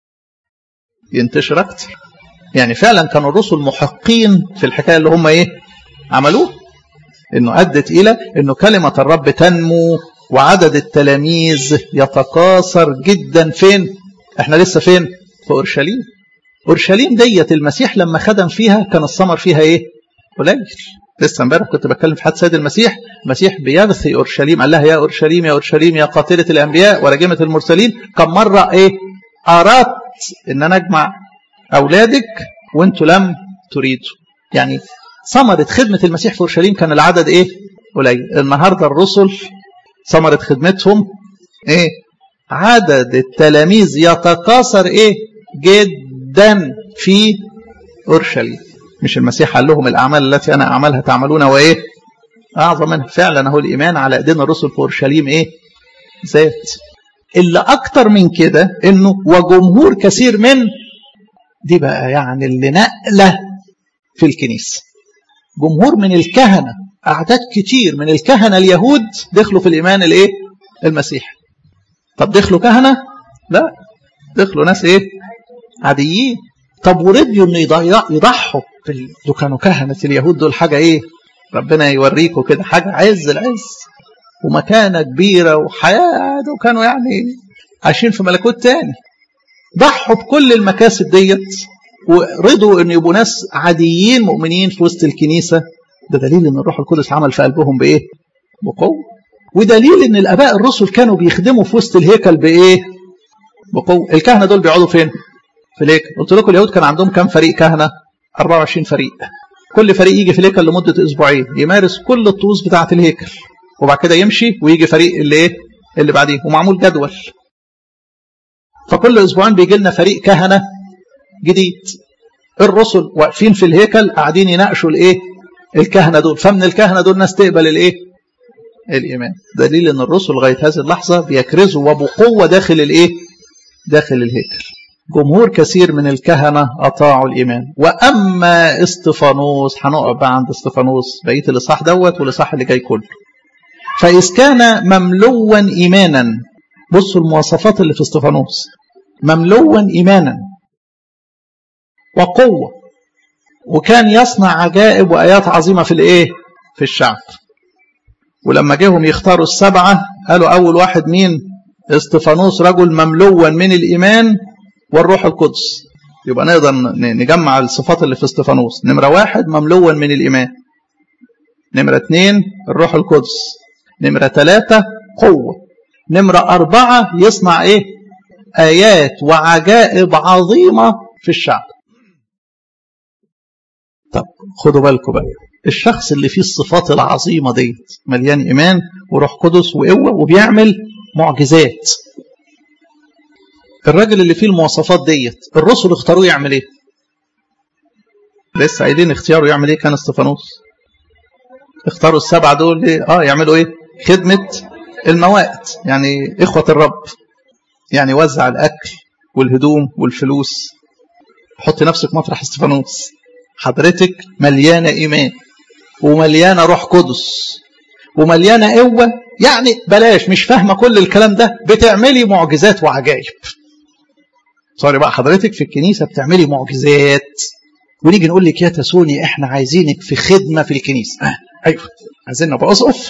ينتشر اكتر يعني فعلا كانوا الرسل محقين في الحكاية اللي هم ايه عملوه انه ادت الى انه كلمة الرب تنمو وعدد التلاميذ يتكاثر جدا فين احنا لسه فين في اورشليم اورشليم ديت المسيح لما خدم فيها كان الثمر فيها ايه قليل لسه امبارح كنت بتكلم في حد سيد المسيح المسيح بيغثي اورشليم قال لها يا اورشليم يا اورشليم يا قاتله الانبياء وراجمه المرسلين كم مره ايه اردت ان انا اجمع اولادك وانتوا لم تريدوا يعني ثمرة خدمة المسيح في اورشليم كان العدد ايه قليل النهارده الرسل ثمرة خدمتهم ايه عدد التلاميذ يتكاثر ايه جدا في اورشليم مش المسيح قال لهم الاعمال التي انا اعملها تعملون وايه اعظم منها فعلا اهو الايمان على ايدينا الرسل في اورشليم ايه زاد اللي اكتر من كده انه وجمهور كثير من دي بقى يعني اللي نقله في الكنيسه جمهور من الكهنه اعداد كتير من الكهنه اليهود دخلوا في الايمان الايه المسيحي طب دخلوا كهنه لا دخلوا ناس ايه عاديين طب ورضيوا انه يضحوا في دول كانوا كهنه اليهود دول حاجه ايه ربنا يوريكم كده حاجه عز العز ومكانه كبيره وحياه وكانوا يعني عايشين في ملكوت تاني ضحوا بكل المكاسب ديت ورضوا ان يبقوا ناس عاديين مؤمنين في وسط الكنيسه ده دليل ان الروح القدس عمل في قلبهم بايه؟ بقوه ودليل ان الاباء الرسل كانوا بيخدموا في وسط الهيكل بايه؟ بقوه الكهنه دول بيقعدوا فين؟ في الهيكل قلت لكم اليهود كان عندهم كام فريق كهنه؟ 24 فريق كل فريق يجي في الهيكل لمده اسبوعين يمارس كل الطقوس بتاعه الهيكل وبعد كده يمشي ويجي فريق اللي ايه؟ اللي بعديه ومعمول جدول فكل اسبوعين بيجي لنا فريق كهنه جديد الرسل واقفين في الهيكل قاعدين يناقشوا الايه الكهنه دول فمن الكهنه دول ناس تقبل الايه الايمان دليل ان الرسل لغايه هذه اللحظه بيكرزوا وبقوه داخل الايه داخل الهيكل جمهور كثير من الكهنه اطاعوا الايمان واما استفانوس هنقف بقى عند استفانوس بقيه الاصحاح دوت والاصحاح اللي جاي كله فاذ كان مملوا ايمانا بصوا المواصفات اللي في استفانوس مملوا ايمانا وقوه وكان يصنع عجائب وايات عظيمه في الايه في الشعب ولما جيهم يختاروا السبعه قالوا اول واحد مين استفانوس رجل مملوا من الايمان والروح القدس يبقى نقدر نجمع الصفات اللي في استفانوس نمره واحد مملوا من الايمان نمره اثنين الروح القدس نمره ثلاثه قوه نمره اربعه يصنع ايه ايات وعجائب عظيمه في الشعب طب خدوا بالكم بقى الشخص اللي فيه الصفات العظيمة ديت مليان إيمان وروح قدس وقوة وبيعمل معجزات الراجل اللي فيه المواصفات ديت الرسل اختاروه يعمل ايه لسه قايلين اختياره يعمل ايه كان استفانوس اختاروا السبعة دول ايه اه يعملوا ايه خدمة الموائد يعني اخوة الرب يعني وزع الاكل والهدوم والفلوس حط نفسك مطرح استفانوس حضرتك مليانة إيمان ومليانة روح قدس ومليانة قوة يعني بلاش مش فاهمة كل الكلام ده بتعملي معجزات وعجائب سوري بقى حضرتك في الكنيسة بتعملي معجزات ونيجي نقول لك يا تسوني احنا عايزينك في خدمة في الكنيسة آه ايوه عايزين ابقى اسقف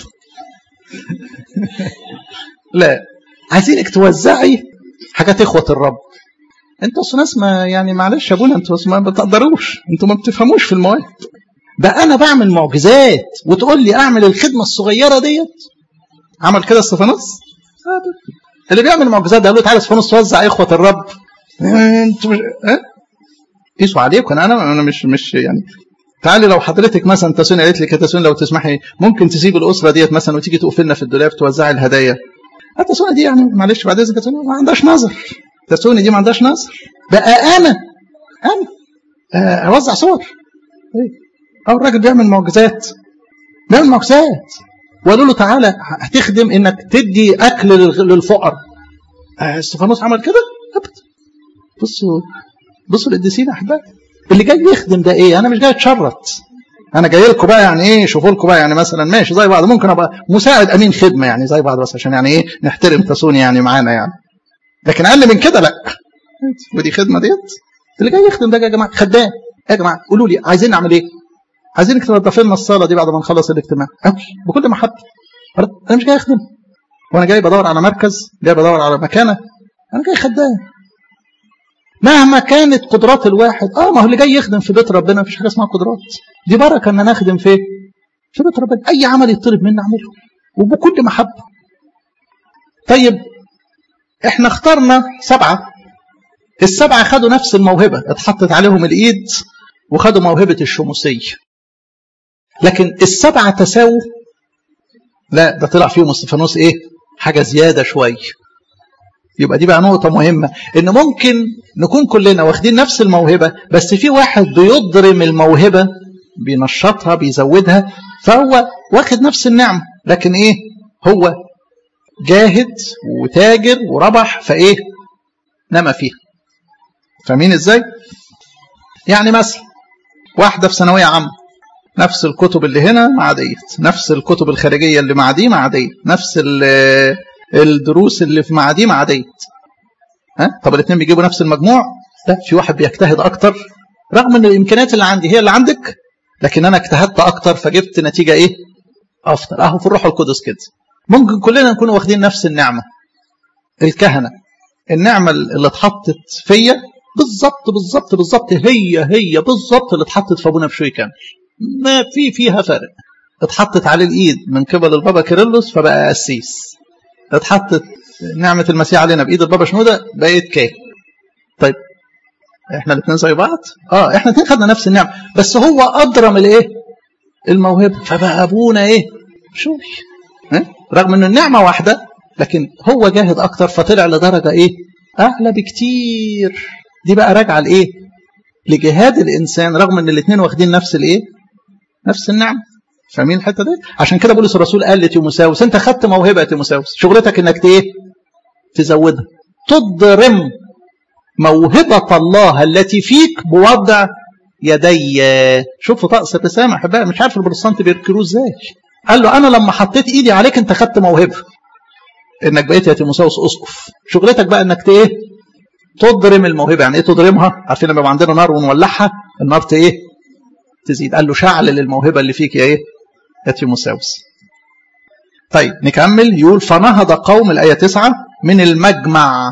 لا عايزينك توزعي حاجات اخوة الرب انتوا اصل ناس ما يعني معلش يا ابونا انتوا ما بتقدروش انتوا ما بتفهموش في المواهب ده انا بعمل معجزات وتقول لي اعمل الخدمه الصغيره ديت عمل كده استفانوس اللي بيعمل معجزات ده قال له تعالى استفانوس توزع اخوه الرب انتوا مش اه قيسوا عليكم انا انا انا مش مش يعني تعالي لو حضرتك مثلا تسوني قالت لك يا تسوني لو تسمحي ممكن تسيب الاسره ديت مثلا وتيجي تقف لنا في الدولاب توزعي الهدايا تسوني دي يعني معلش بعد اذنك تسوني ما عندهاش نظر تسوني دي ما عندهاش نظر بقى انا انا اوزع صور او الراجل بيعمل معجزات بيعمل معجزات وقالوا له تعالى هتخدم انك تدي اكل للفقر استفانوس عمل كده ابدا بصوا بصوا القديسين احبائي اللي جاي يخدم ده ايه انا مش جاي اتشرط انا جاي لكم بقى يعني ايه شوفوا لكم بقى يعني مثلا ماشي زي بعض ممكن ابقى مساعد امين خدمه يعني زي بعض بس عشان يعني ايه نحترم تسوني يعني معانا يعني لكن اقل من كده لا ودي خدمه ديت اللي جاي يخدم ده يا جماعه خدام يا جماعه قولوا لي عايزين نعمل ايه عايزينك تنظف لنا الصاله دي بعد ما نخلص الاجتماع قوي بكل محبه انا مش جاي اخدم وانا جاي بدور على مركز جاي بدور على مكانه انا جاي خدام مهما كانت قدرات الواحد اه ما هو اللي جاي يخدم في بيت ربنا مفيش حاجه اسمها قدرات دي بركه ان انا اخدم في في بيت ربنا اي عمل يطلب مني اعمله وبكل محبه طيب احنا اخترنا سبعه السبعه خدوا نفس الموهبه اتحطت عليهم الايد وخدوا موهبه الشموسيه لكن السبعه تساووا لا ده طلع فيهم استفانوس ايه حاجه زياده شويه يبقى دي بقى نقطة مهمة إن ممكن نكون كلنا واخدين نفس الموهبة بس في واحد بيضرم الموهبة بينشطها بيزودها فهو واخد نفس النعمة لكن إيه هو جاهد وتاجر وربح فإيه نما فيها فاهمين إزاي يعني مثلا واحدة في ثانوية عامة نفس الكتب اللي هنا مع ديت نفس الكتب الخارجية اللي مع دي مع ديت نفس الدروس اللي في مع دي مع ديت ها طب الاثنين بيجيبوا نفس المجموع لا في واحد بيجتهد اكتر رغم ان الامكانيات اللي عندي هي اللي عندك لكن انا اجتهدت اكتر فجبت نتيجه ايه افضل اهو في الروح القدس كده ممكن كلنا نكون واخدين نفس النعمه الكهنه النعمه اللي اتحطت فيا بالظبط بالظبط بالظبط هي هي بالظبط اللي اتحطت في ابونا بشوي كامل ما في فيها فرق اتحطت على الايد من قبل البابا كيرلس فبقى قسيس اتحطت نعمة المسيح علينا بإيد البابا شنودة بقيت كاهن طيب احنا الاثنين زي بعض اه احنا الاثنين خدنا نفس النعمة بس هو أضرم الايه الموهبة فبقى أبونا ايه شوي اه؟ رغم ان النعمة واحدة لكن هو جاهد أكتر فطلع لدرجة ايه أعلى بكتير دي بقى راجعة لإيه لجهاد الإنسان رغم ان الاثنين واخدين نفس الايه نفس النعمة فاهمين الحته دي عشان كده بولس الرسول قال لتيموساوس انت خدت موهبه يا تيموساوس شغلتك انك ايه تزودها تضرم موهبه الله التي فيك بوضع يدي شوفوا طقس الرسامه احبائي مش عارف البروتستانت بيركروه ازاي قال له انا لما حطيت ايدي عليك انت خدت موهبه انك بقيت يا تيموساوس اسقف شغلتك بقى انك ايه تضرم الموهبه يعني ايه تضرمها عارفين لما يبقى عندنا نار ونولعها النار ايه تزيد قال له شعل للموهبه اللي فيك يا ايه يا تيموساوس طيب نكمل يقول فنهض قوم الآية تسعة من المجمع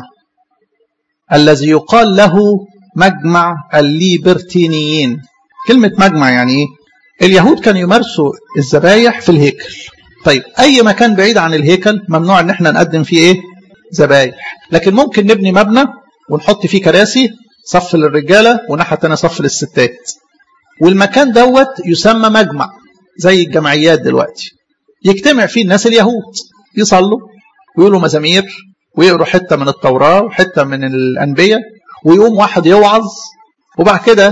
الذي يقال له مجمع الليبرتينيين كلمة مجمع يعني ايه اليهود كانوا يمارسوا الذبايح في الهيكل طيب أي مكان بعيد عن الهيكل ممنوع ان احنا نقدم فيه ايه ذبايح لكن ممكن نبني مبنى ونحط فيه كراسي صف للرجالة وناحية تانية صف للستات والمكان دوت يسمى مجمع زي الجمعيات دلوقتي يجتمع فيه الناس اليهود يصلوا ويقولوا مزامير ويقروا حتة من التوراة وحتة من الأنبياء ويقوم واحد يوعظ وبعد كده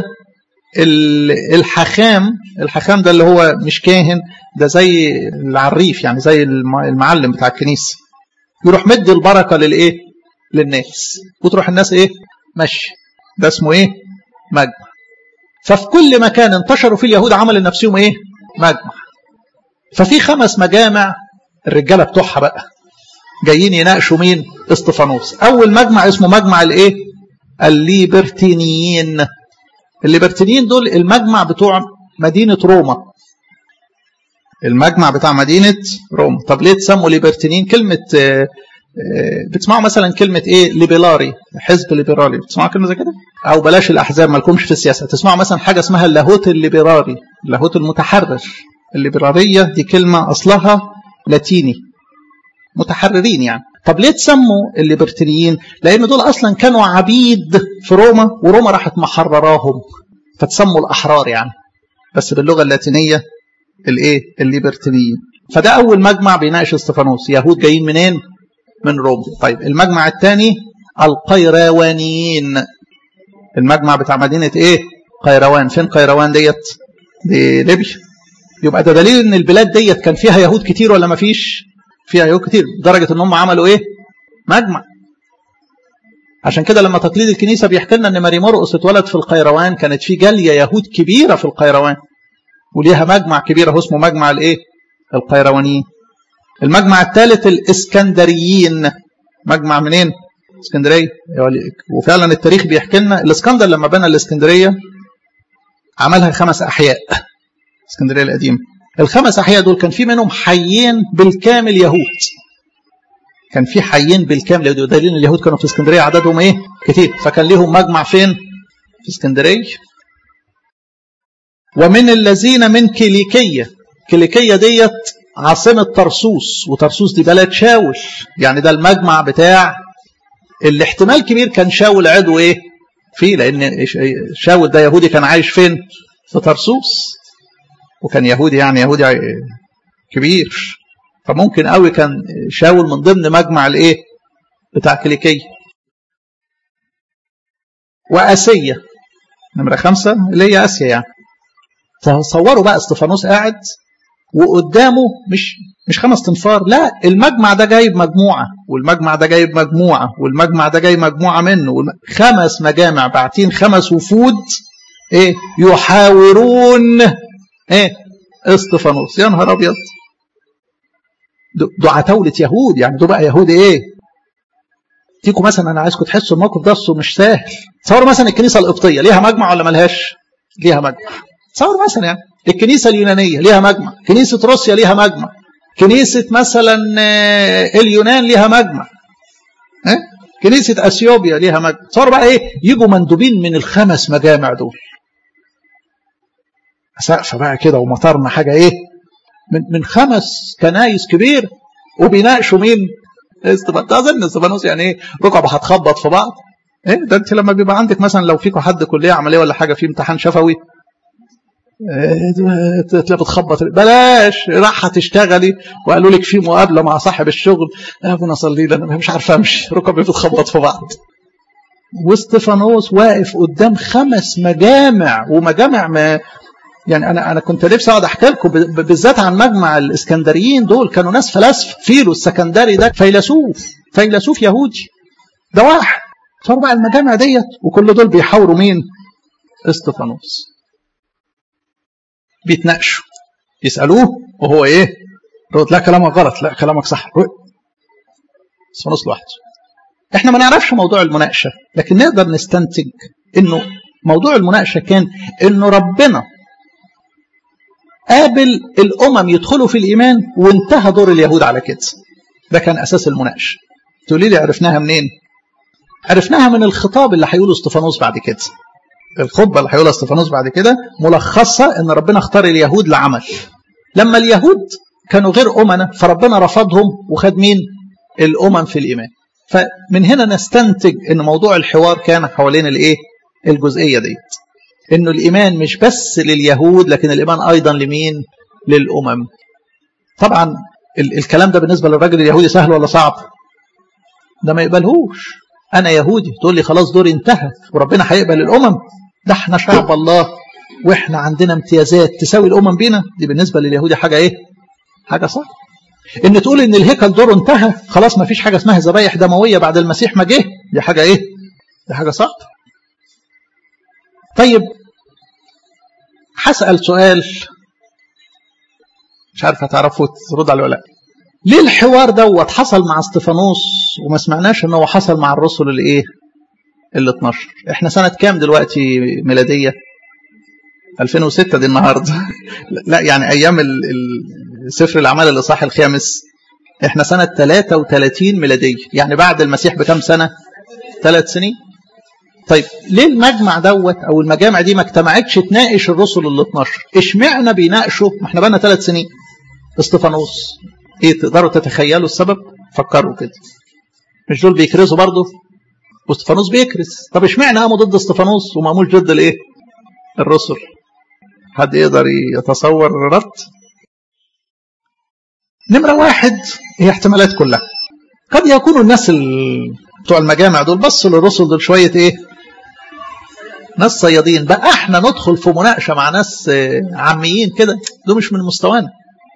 الحخام الحخام ده اللي هو مش كاهن ده زي العريف يعني زي المعلم بتاع الكنيسة يروح مدي البركة للإيه للناس وتروح الناس إيه مشي ده اسمه إيه مجمع ففي كل مكان انتشروا فيه اليهود عملوا لنفسهم ايه مجمع ففي خمس مجامع الرجاله بتوعها بقى جايين يناقشوا مين استفانوس اول مجمع اسمه مجمع الايه الليبرتينيين الليبرتينيين دول المجمع بتوع مدينه روما المجمع بتاع مدينه روما طب ليه تسموا ليبرتينيين كلمه بتسمعوا مثلا كلمة ايه ليبرالي حزب ليبرالي بتسمعوا كلمة زي كده او بلاش الاحزاب ما لكمش في السياسة تسمعوا مثلا حاجة اسمها اللاهوت الليبرالي اللاهوت المتحرر الليبرالية دي كلمة اصلها لاتيني متحررين يعني طب ليه تسموا الليبرتينيين لان دول اصلا كانوا عبيد في روما وروما راحت محرراهم فتسموا الاحرار يعني بس باللغه اللاتينيه الايه الليبرتينيين فده اول مجمع بيناقش استفانوس يهود جايين منين من روما طيب المجمع الثاني القيروانيين المجمع بتاع مدينه ايه قيروان فين قيروان ديت دي ليبيا يبقى ده دليل ان البلاد ديت كان فيها يهود كتير ولا ما فيش فيها يهود كتير لدرجه ان هم عملوا ايه مجمع عشان كده لما تقليد الكنيسه بيحكي لنا ان ماري مرقس اتولد في القيروان كانت في جاليه يهود كبيره في القيروان وليها مجمع كبير اهو اسمه مجمع الايه القيروانيين المجمع الثالث الاسكندريين مجمع منين اسكندريه وفعلا التاريخ بيحكي لنا الاسكندر لما بنى الاسكندريه عملها خمس احياء اسكندريه القديمه الخمس احياء دول كان في منهم حيين بالكامل يهود كان في حيين بالكامل يهود دليل ان اليهود كانوا في اسكندريه عددهم ايه كتير فكان ليهم مجمع فين في اسكندريه ومن الذين من كيليكيه كيليكيه ديت عاصمه طرسوس وطرسوس دي بلد شاول يعني ده المجمع بتاع اللي احتمال كبير كان شاول عضو ايه فيه لان شاول ده يهودي كان عايش فين في طرسوس وكان يهودي يعني يهودي كبير فممكن قوي كان شاول من ضمن مجمع الايه بتاع كليكية واسيا نمرة خمسة اللي هي اسيا يعني تصوروا بقى استفانوس قاعد وقدامه مش مش خمس تنفار لا المجمع ده جايب مجموعة والمجمع ده جايب مجموعة والمجمع ده جايب مجموعة منه والم... خمس مجامع باعتين خمس وفود ايه يحاورون ايه استفانوس يا نهار ابيض دول عتاولة يهود يعني دول بقى يهود ايه تيجوا مثلا انا عايزكم تحسوا الموقف ده اصله مش سهل تصوروا مثلا الكنيسه القبطيه ليها مجمع ولا ملهاش ليها مجمع تصوروا مثلا يعني الكنيسه اليونانيه ليها مجمع كنيسه روسيا ليها مجمع كنيسه مثلا اليونان ليها مجمع ها كنيسه اثيوبيا ليها مجمع تصوروا بقى ايه يجوا مندوبين من الخمس مجامع دول سقف بقى كده ومطرنا حاجه ايه من من خمس كنايس كبير وبيناقشوا مين استفانوس اظن استفانوس يعني ايه ركبه هتخبط في بعض ايه ده انت لما بيبقى عندك مثلا لو فيكم حد كليه عمليه ولا حاجه في امتحان شفوي تلاقي بتخبط بلاش راح هتشتغلي وقالوا لك في مقابله مع صاحب الشغل يا ابونا صلي لي انا مش عارف امشي ركبي بتخبط في بعض واستفانوس واقف قدام خمس مجامع ومجامع ما يعني انا انا كنت نفسي اقعد احكي لكم بالذات عن مجمع الاسكندريين دول كانوا ناس فلاسفه فيلو السكندري ده فيلسوف فيلسوف يهودي ده واحد صار بقى المجامع ديت وكل دول بيحاوروا مين؟ استفانوس بيتناقشوا يسالوه وهو ايه؟ يقول لا كلامك غلط لا كلامك صح استفانوس لوحده احنا ما نعرفش موضوع المناقشه لكن نقدر نستنتج انه موضوع المناقشه كان انه ربنا قابل الأمم يدخلوا في الإيمان وانتهى دور اليهود على كده ده كان أساس المناقشة تقولي لي عرفناها منين عرفناها من الخطاب اللي هيقوله استفانوس بعد كده الخطبة اللي هيقولها استفانوس بعد كده ملخصة ان ربنا اختار اليهود لعمل لما اليهود كانوا غير أمنا فربنا رفضهم وخد مين الأمم في الإيمان فمن هنا نستنتج ان موضوع الحوار كان حوالين الايه الجزئية ديت انه الايمان مش بس لليهود لكن الايمان ايضا لمين للامم طبعا ال الكلام ده بالنسبه للراجل اليهودي سهل ولا صعب ده ما يقبلهوش انا يهودي تقول لي خلاص دوري انتهى وربنا هيقبل الامم ده احنا شعب الله واحنا عندنا امتيازات تساوي الامم بينا دي بالنسبه لليهودي حاجه ايه حاجه صعب ان تقول ان الهيكل دوره انتهى خلاص ما فيش حاجه اسمها ذبايح دمويه بعد المسيح ما جه دي حاجه ايه دي حاجه صعبه طيب هسأل سؤال مش عارف هتعرفوا ترد عليه ولا لا ليه الحوار دوت حصل مع استفانوس وما سمعناش ان هو حصل مع الرسل الايه ال 12 احنا سنة كام دلوقتي ميلادية 2006 دي النهاردة لا يعني ايام سفر الاعمال الاصحاح الخامس احنا سنة 33 ميلادية يعني بعد المسيح بكام سنة ثلاث سنين طيب ليه المجمع دوت او المجامع دي ما اجتمعتش تناقش الرسل ال 12 اشمعنى بيناقشوا ما احنا بقى ثلاث سنين استفانوس ايه تقدروا تتخيلوا السبب فكروا كده مش دول بيكرزوا برضه واستفانوس بيكرز طب اشمعنى قاموا ضد استفانوس وما قاموش ضد الايه الرسل حد يقدر يتصور الرد نمرة واحد هي احتمالات كلها قد يكونوا الناس بتوع المجامع دول بصوا للرسل دول شوية ايه ناس صيادين بقى احنا ندخل في مناقشة مع ناس عاميين كده دول مش من مستوانا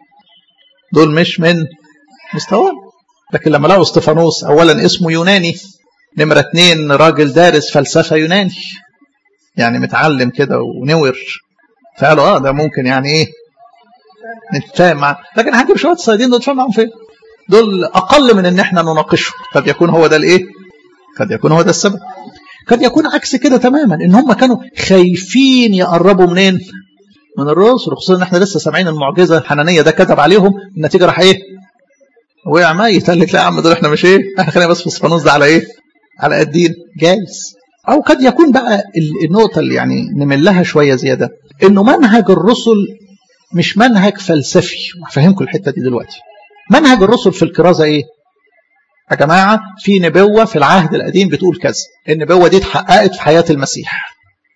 دول مش من مستوانا لكن لما لقوا استفانوس اولا اسمه يوناني نمرة اتنين راجل دارس فلسفة يوناني يعني متعلم كده ونور فقالوا اه ده ممكن يعني ايه نتفاهم معاه لكن هنجيب شويه الصيادين دول نتفاهم معاهم فين؟ دول اقل من ان احنا نناقشهم قد يكون هو ده الايه؟ قد يكون هو ده السبب قد يكون عكس كده تماما ان هم كانوا خايفين يقربوا منين؟ من الرسل خصوصا ان احنا لسه سامعين المعجزه الحنانيه ده كتب عليهم النتيجه راح ايه؟ وقع ميت قال لك لا يا عم دول احنا مش ايه؟ احنا خلينا بس في اسفانوس ده على ايه؟ على قدين جايز او قد يكون بقى النقطه اللي يعني نمل لها شويه زياده انه منهج الرسل مش منهج فلسفي هفهمكم الحته دي دلوقتي منهج الرسل في الكرازه ايه يا جماعه في نبوه في العهد القديم بتقول كذا النبوه دي اتحققت في حياه المسيح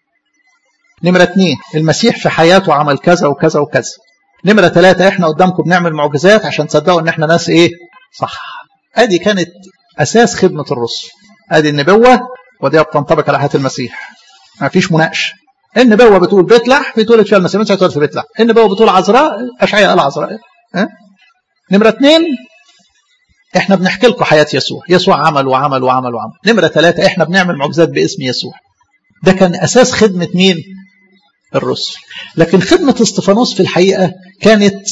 نمره اثنين المسيح في حياته عمل كذا وكذا وكذا نمره ثلاثه احنا قدامكم بنعمل معجزات عشان تصدقوا ان احنا ناس ايه صح ادي كانت اساس خدمه الرسل ادي النبوه ودي بتنطبق على حياه المسيح ما فيش مناقشه النبوه بتقول بيت لحم بتولد فيها المسيح مش هتولد في بيت لحم النبوه بتقول عذراء اشعياء قال عذراء ها نمره اثنين احنا بنحكي لكم حياه يسوع يسوع عمل وعمل وعمل وعمل نمره ثلاثه احنا بنعمل معجزات باسم يسوع ده كان اساس خدمه مين الرسل لكن خدمه استفانوس في الحقيقه كانت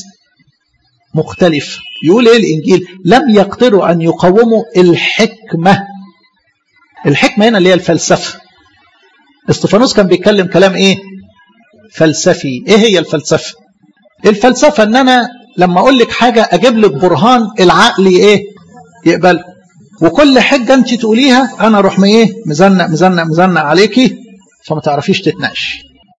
مختلفه يقول ايه الانجيل لم يقدروا ان يقاوموا الحكمه الحكمه هنا اللي هي الفلسفه استفانوس كان بيتكلم كلام ايه فلسفي ايه هي الفلسفه الفلسفه ان انا لما اقول لك حاجه اجيب لك برهان العقل ايه يقبل وكل حجه انت تقوليها انا اروح ايه مزنق مزنق مزنق عليكي فما تعرفيش تتناقشي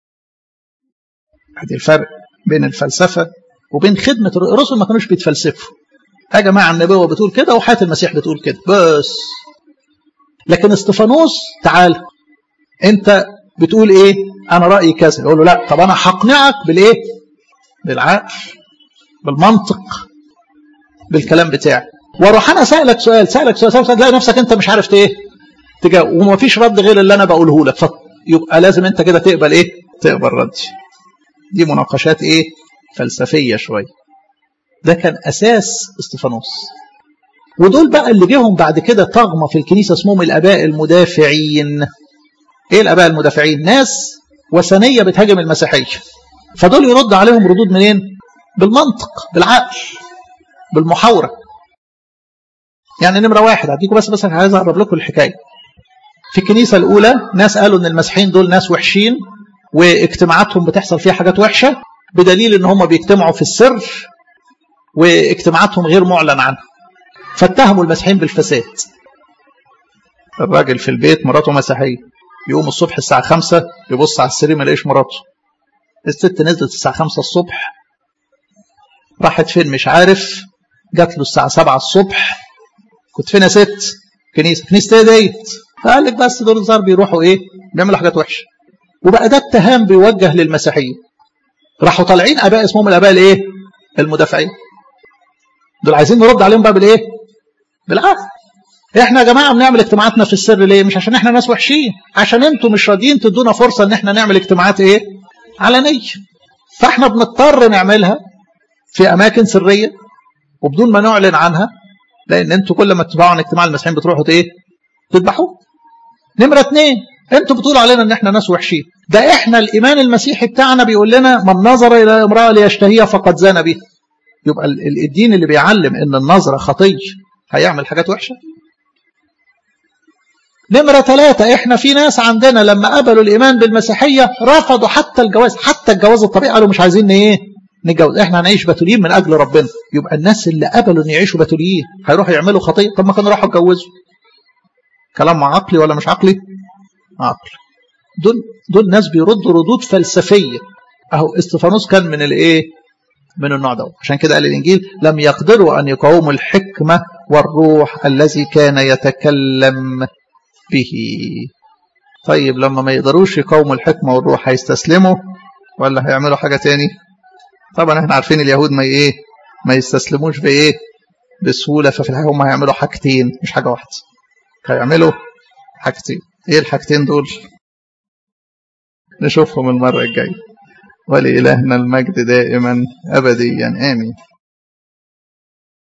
ادي الفرق بين الفلسفه وبين خدمه الرسل ما كانوش بيتفلسفوا يا جماعه النبوه بتقول كده وحياه المسيح بتقول كده بس لكن استفانوس تعال انت بتقول ايه انا رايي كذا يقول له لا طب انا هقنعك بالايه بالعقل بالمنطق بالكلام بتاعي واروح انا سالك سؤال سالك سؤال سالك سؤال تلاقي نفسك انت مش عارف ايه تجاوب وما فيش رد غير اللي انا بقوله لك فيبقى لازم انت كده تقبل ايه تقبل ردي دي مناقشات ايه فلسفيه شويه ده كان اساس استفانوس ودول بقى اللي جيهم بعد كده طغمه في الكنيسه اسمهم الاباء المدافعين ايه الاباء المدافعين ناس وثنيه بتهاجم المسيحيه فدول يرد عليهم ردود منين بالمنطق بالعقل بالمحاوره يعني نمره واحد هديكم بس بس عايز اقرب لكم الحكايه في الكنيسه الاولى ناس قالوا ان المسيحيين دول ناس وحشين واجتماعاتهم بتحصل فيها حاجات وحشه بدليل ان هم بيجتمعوا في السر واجتماعاتهم غير معلن عنها فاتهموا المسيحيين بالفساد الراجل في البيت مراته مسيحيه يقوم الصبح الساعة خمسة يبص على السرير ما يلاقيش مراته الست نزلت الساعة خمسة الصبح راحت فين مش عارف جات له الساعة سبعة الصبح كنت فين يا ست كنيسة كنيسة ايه ديت فقال لك بس دول الزار بيروحوا ايه بيعملوا حاجات وحشة وبقى ده اتهام بيوجه للمسيحيين راحوا طالعين اباء اسمهم الاباء الايه المدافعين دول عايزين نرد عليهم بقى بالايه بالعقل احنا يا جماعه بنعمل اجتماعاتنا في السر ليه مش عشان احنا ناس وحشين عشان انتوا مش راضيين تدونا فرصه ان احنا نعمل اجتماعات ايه علنيه فاحنا بنضطر نعملها في اماكن سريه وبدون ما نعلن عنها لان انتوا كل ما تتبعوا عن اجتماع المسيحيين بتروحوا ايه تذبحوا نمره اثنين انتوا بتقولوا علينا ان احنا ناس وحشين ده احنا الايمان المسيحي بتاعنا بيقول لنا من نظر الى امراه ليشتهيها فقد زان بها يبقى الدين اللي بيعلم ان النظره خطيه هيعمل حاجات وحشه نمرة ثلاثة احنا في ناس عندنا لما قبلوا الإيمان بالمسيحية رفضوا حتى الجواز حتى الجواز الطبيعي قالوا مش عايزين ايه نتجوز احنا هنعيش بتوليين من أجل ربنا يبقى الناس اللي قبلوا ان يعيشوا بتوليين هيروحوا يعملوا خطية طب ما كانوا راحوا اتجوزوا كلام عقلي ولا مش عقلي عقلي دول دول ناس بيردوا ردود فلسفية اهو استفانوس كان من الايه من النوع ده عشان كده قال الانجيل لم يقدروا ان يقاوموا الحكمه والروح الذي كان يتكلم به طيب لما ما يقدروش يقاوموا الحكمة والروح هيستسلموا ولا هيعملوا حاجة تاني طبعا احنا عارفين اليهود ما ايه ما يستسلموش بايه بسهولة ففي الحقيقة هم هيعملوا حاجتين مش حاجة واحدة هيعملوا حاجتين ايه الحاجتين دول نشوفهم المرة الجاية ولإلهنا المجد دائما أبديا آمين